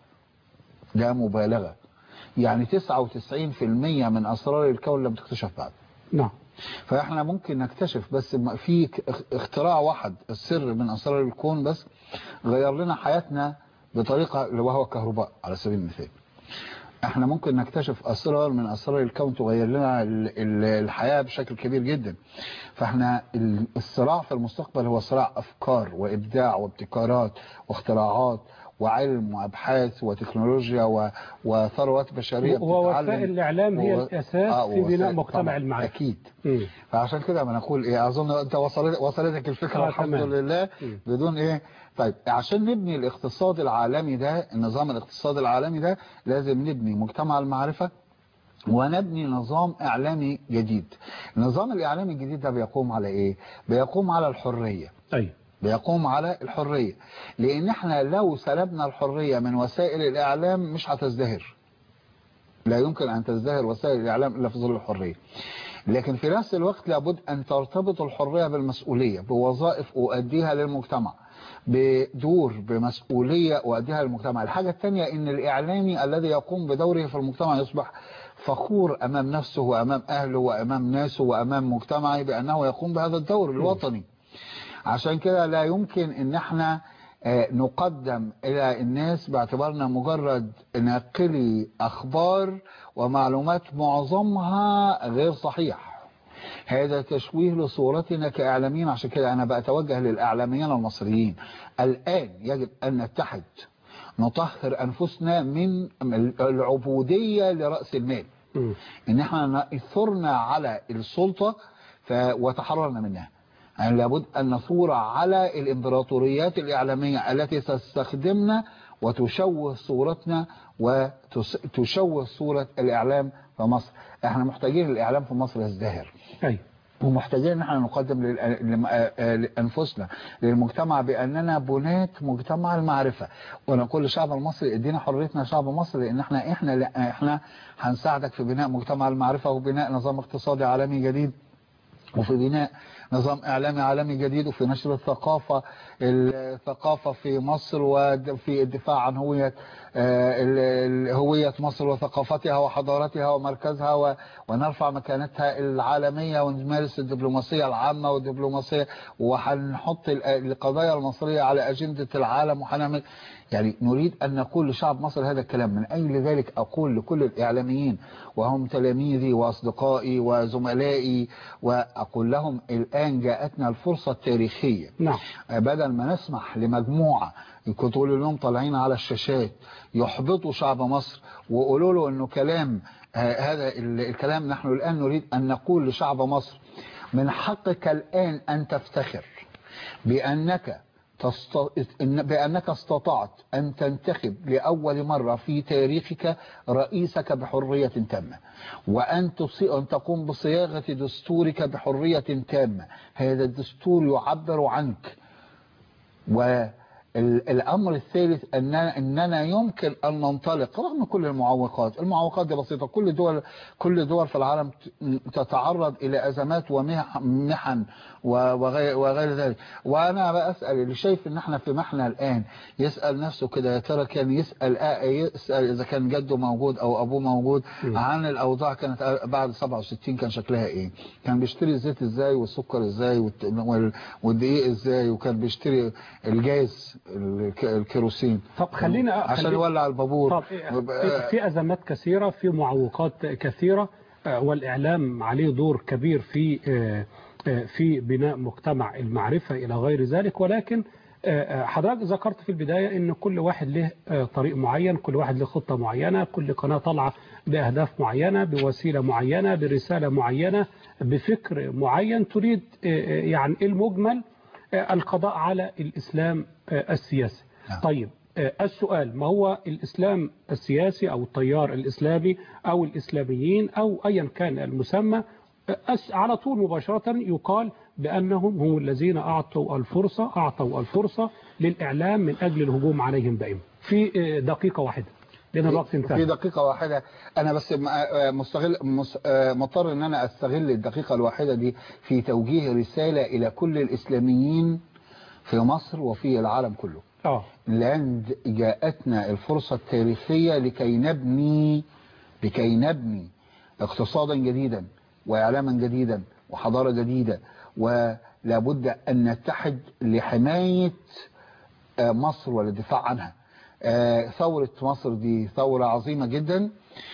Speaker 4: ده مبالغة يعني 99% من أسرار الكون لم تكتشف بعد
Speaker 3: نعم
Speaker 4: فاحنا ممكن نكتشف بس ما في ك- اختراع واحد السر من اسرار الكون بس غير لنا حياتنا بطريقه اللي وهو الكهرباء على سبيل المثال احنا ممكن نكتشف اسرار من اسرار الكون تغير لنا ال- ال- الحياه بشكل كبير جدا فاحنا ال- الصراع في المستقبل هو صراع افكار وابداع وابتكارات واختراعات وعلم وابحاث وتكنولوجيا و- وثروات بشريه
Speaker 3: ووسائل
Speaker 4: بتتعلم.
Speaker 3: الإعلام هي
Speaker 4: و-
Speaker 3: الأساس
Speaker 4: آه،
Speaker 3: في بناء
Speaker 4: ووسائل-
Speaker 3: مجتمع
Speaker 4: طبعاً،
Speaker 3: المعرفة
Speaker 4: اكيد
Speaker 3: مم.
Speaker 4: فعشان كده ما نقول ايه اظن انت وصلت وصلتك الفكره
Speaker 3: آه،
Speaker 4: الحمد
Speaker 3: تمام.
Speaker 4: لله بدون ايه طيب عشان نبني الاقتصاد العالمي ده النظام الاقتصادي العالمي ده لازم نبني مجتمع المعرفه ونبني نظام اعلامي جديد النظام الاعلامي الجديد ده بيقوم على ايه بيقوم على الحريه
Speaker 3: أيوة
Speaker 4: بيقوم على الحريه لان احنا لو سلبنا الحريه من وسائل الاعلام مش هتزدهر لا يمكن أن تزدهر وسائل الإعلام إلا في ظل الحرية لكن في نفس الوقت لابد أن ترتبط الحرية بالمسؤولية بوظائف أؤديها للمجتمع بدور بمسؤولية أؤديها للمجتمع الحاجة الثانية أن الإعلامي الذي يقوم بدوره في المجتمع يصبح فخور أمام نفسه وأمام أهله وأمام ناسه وأمام مجتمعه بأنه يقوم بهذا الدور الوطني عشان كده لا يمكن ان احنا آه، نقدم الى الناس باعتبارنا مجرد ناقلي اخبار ومعلومات معظمها غير صحيح هذا تشويه لصورتنا كاعلاميين عشان كده انا بتوجه للاعلاميين المصريين الان يجب ان نتحد نطهر انفسنا من العبوديه لراس المال ان احنا ثرنا على السلطه ف... وتحررنا منها يعني لابد أن نثور على الإمبراطوريات الإعلامية التي تستخدمنا وتشوه صورتنا وتشوه صورة الإعلام في مصر احنا محتاجين الإعلام في مصر يزدهر
Speaker 3: أيوة
Speaker 4: ومحتاجين ان احنا نقدم لل- لم- آه، لانفسنا للمجتمع باننا بناة مجتمع المعرفه ونقول للشعب المصري ادينا حريتنا يا شعب مصر لان احنا احنا لا احنا هنساعدك في بناء مجتمع المعرفه وبناء نظام اقتصادي عالمي جديد وفي بناء نظام إعلامي عالمي جديد وفي نشر الثقافة الثقافة في مصر وفي الدفاع عن هوية آه، ال- ال- هوية مصر وثقافتها وحضارتها ومركزها و- ونرفع مكانتها العالمية ونمارس الدبلوماسية العامة والدبلوماسية وهنحط ال- القضايا المصرية على أجندة العالم وهنعمل يعني نريد أن نقول لشعب مصر هذا الكلام من أجل ذلك أقول لكل الإعلاميين وهم تلاميذي وأصدقائي وزملائي وأقول لهم الآن جاءتنا الفرصة التاريخية
Speaker 3: نعم
Speaker 4: بدل ما نسمح لمجموعة كنت أقول لهم طالعين على الشاشات يحبطوا شعب مصر وقولوا له أنه كلام آه، هذا ال- الكلام نحن الآن نريد أن نقول لشعب مصر من حقك الآن أن تفتخر بأنك تست... إن- بأنك استطعت أن تنتخب لأول مرة في تاريخك رئيسك بحرية تامة وأن, تصي... أن تقوم بصياغة دستورك بحرية تامة هذا الدستور يعبر عنك والأمر الثالث أن أننا يمكن أن ننطلق رغم كل المعوقات المعوقات دي بسيطة كل دول كل دول في العالم ت- تتعرض إلى أزمات ومحن وغير, وغير ذلك وأنا بسأل اللي شايف إن احنا في محنة الآن يسأل نفسه كده يا ترى كان يسأل آه يسأل إذا كان جده موجود أو أبوه موجود عن الأوضاع كانت بعد 67 كان شكلها إيه كان بيشتري الزيت إزاي والسكر إزاي والت- وال- والدقيق إزاي وكان بيشتري الجاز الك- الكيروسين
Speaker 3: طب خلينا
Speaker 4: عشان
Speaker 3: خلينا-
Speaker 4: يولع البابور
Speaker 3: طب في, في أزمات كثيرة في معوقات كثيرة آه، والإعلام عليه دور كبير في آه، آه، في بناء مجتمع المعرفة إلى غير ذلك ولكن آه، آه، حضرتك ذكرت في البداية أن كل واحد له آه، طريق معين كل واحد له خطة معينة كل قناة طالعة بأهداف معينة بوسيلة معينة برسالة معينة بفكر معين تريد آه، آه، يعني المجمل آه، القضاء على الإسلام آه، السياسي طيب آه، السؤال ما هو الإسلام السياسي أو التيار الإسلامي أو الإسلاميين أو أيا كان المسمى أس على طول مباشرة يقال بأنهم هم الذين أعطوا الفرصة أعطوا الفرصة للإعلام من أجل الهجوم عليهم دائما في آه، دقيقة واحدة لأن الوقت
Speaker 4: في
Speaker 3: انتهى
Speaker 4: دقيقة واحدة أنا بس م- آه، مستغل مس- آه، مضطر أن أنا أستغل الدقيقة الواحدة دي في توجيه رسالة إلى كل الإسلاميين في مصر وفي العالم كله
Speaker 3: آه.
Speaker 4: لأن جاءتنا الفرصة التاريخية لكي نبني لكي نبني اقتصادا جديدا وإعلاما جديدا وحضارة جديدة ولابد أن نتحد لحماية آه، مصر والدفاع عنها آه، ثورة مصر دي ثورة عظيمة جدا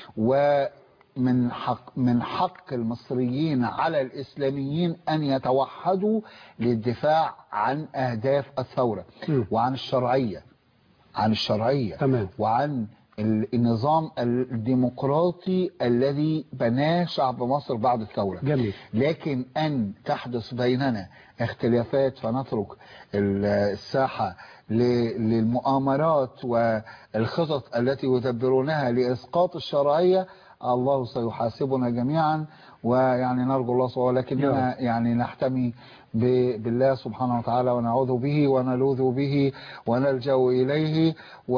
Speaker 4: ومن حق من حق المصريين على الإسلاميين أن يتوحدوا للدفاع عن أهداف الثورة وعن الشرعية عن الشرعية
Speaker 3: تمام.
Speaker 4: وعن ال- النظام الديمقراطي الذي بناه شعب مصر بعد الثورة
Speaker 3: جميل
Speaker 4: لكن أن تحدث بيننا اختلافات فنترك ال- الساحة ل- للمؤامرات والخطط التي يدبرونها لإسقاط الشرعية الله سيحاسبنا جميعا ويعني نرجو الله سبحانه ولكننا يعني نحتمي ب- بالله سبحانه وتعالى ونعوذ به ونلوذ به ونلجأ إليه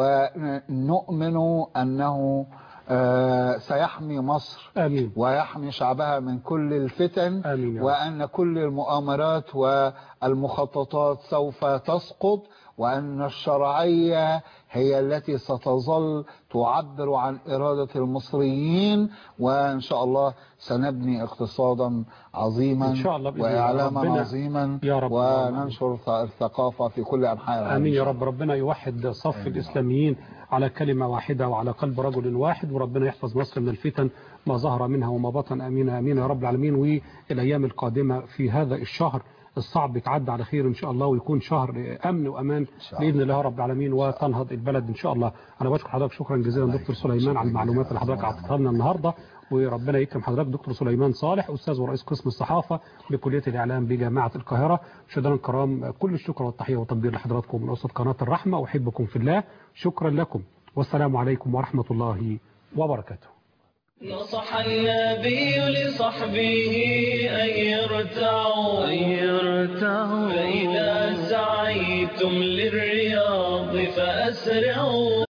Speaker 4: ونؤمن أنه آه، سيحمي مصر
Speaker 3: آمين.
Speaker 4: ويحمي شعبها من كل الفتن
Speaker 3: آمين يا رب.
Speaker 4: وأن كل المؤامرات والمخططات سوف تسقط وأن الشرعية هي التي ستظل تعبر عن إرادة المصريين وإن شاء الله سنبني اقتصادا عظيما
Speaker 3: إن شاء الله بإذن الله.
Speaker 4: وإعلاما
Speaker 3: ربنا-
Speaker 4: عظيما
Speaker 3: يا رب.
Speaker 4: وننشر الثقافة في كل أنحاء العالم
Speaker 3: آمين يا رب ربنا يوحد صف الإسلاميين على كلمة واحدة وعلى قلب رجل واحد وربنا يحفظ مصر من الفتن ما ظهر منها وما بطن آمين آمين يا رب العالمين والأيام القادمة في هذا الشهر الصعب يتعدى على خير إن شاء الله ويكون شهر أمن وأمان بإذن الله رب العالمين وتنهض البلد إن شاء الله أنا بشكر حضرتك شكرا جزيلا دكتور سليمان على المعلومات اللي حضرتك أعطتها لنا النهاردة وربنا يكرم حضرتك دكتور سليمان صالح أستاذ ورئيس قسم الصحافة بكلية الإعلام بجامعة القاهرة مشاهدينا الكرام كل الشكر والتحية والتقدير لحضراتكم من أسرة قناة الرحمة وأحبكم في الله شكرا لكم والسلام عليكم ورحمة الله وبركاته
Speaker 2: نصح النبي لصحبه أن يرتعوا أن يرتعوا فإذا سعيتم للرياض فأسرعوا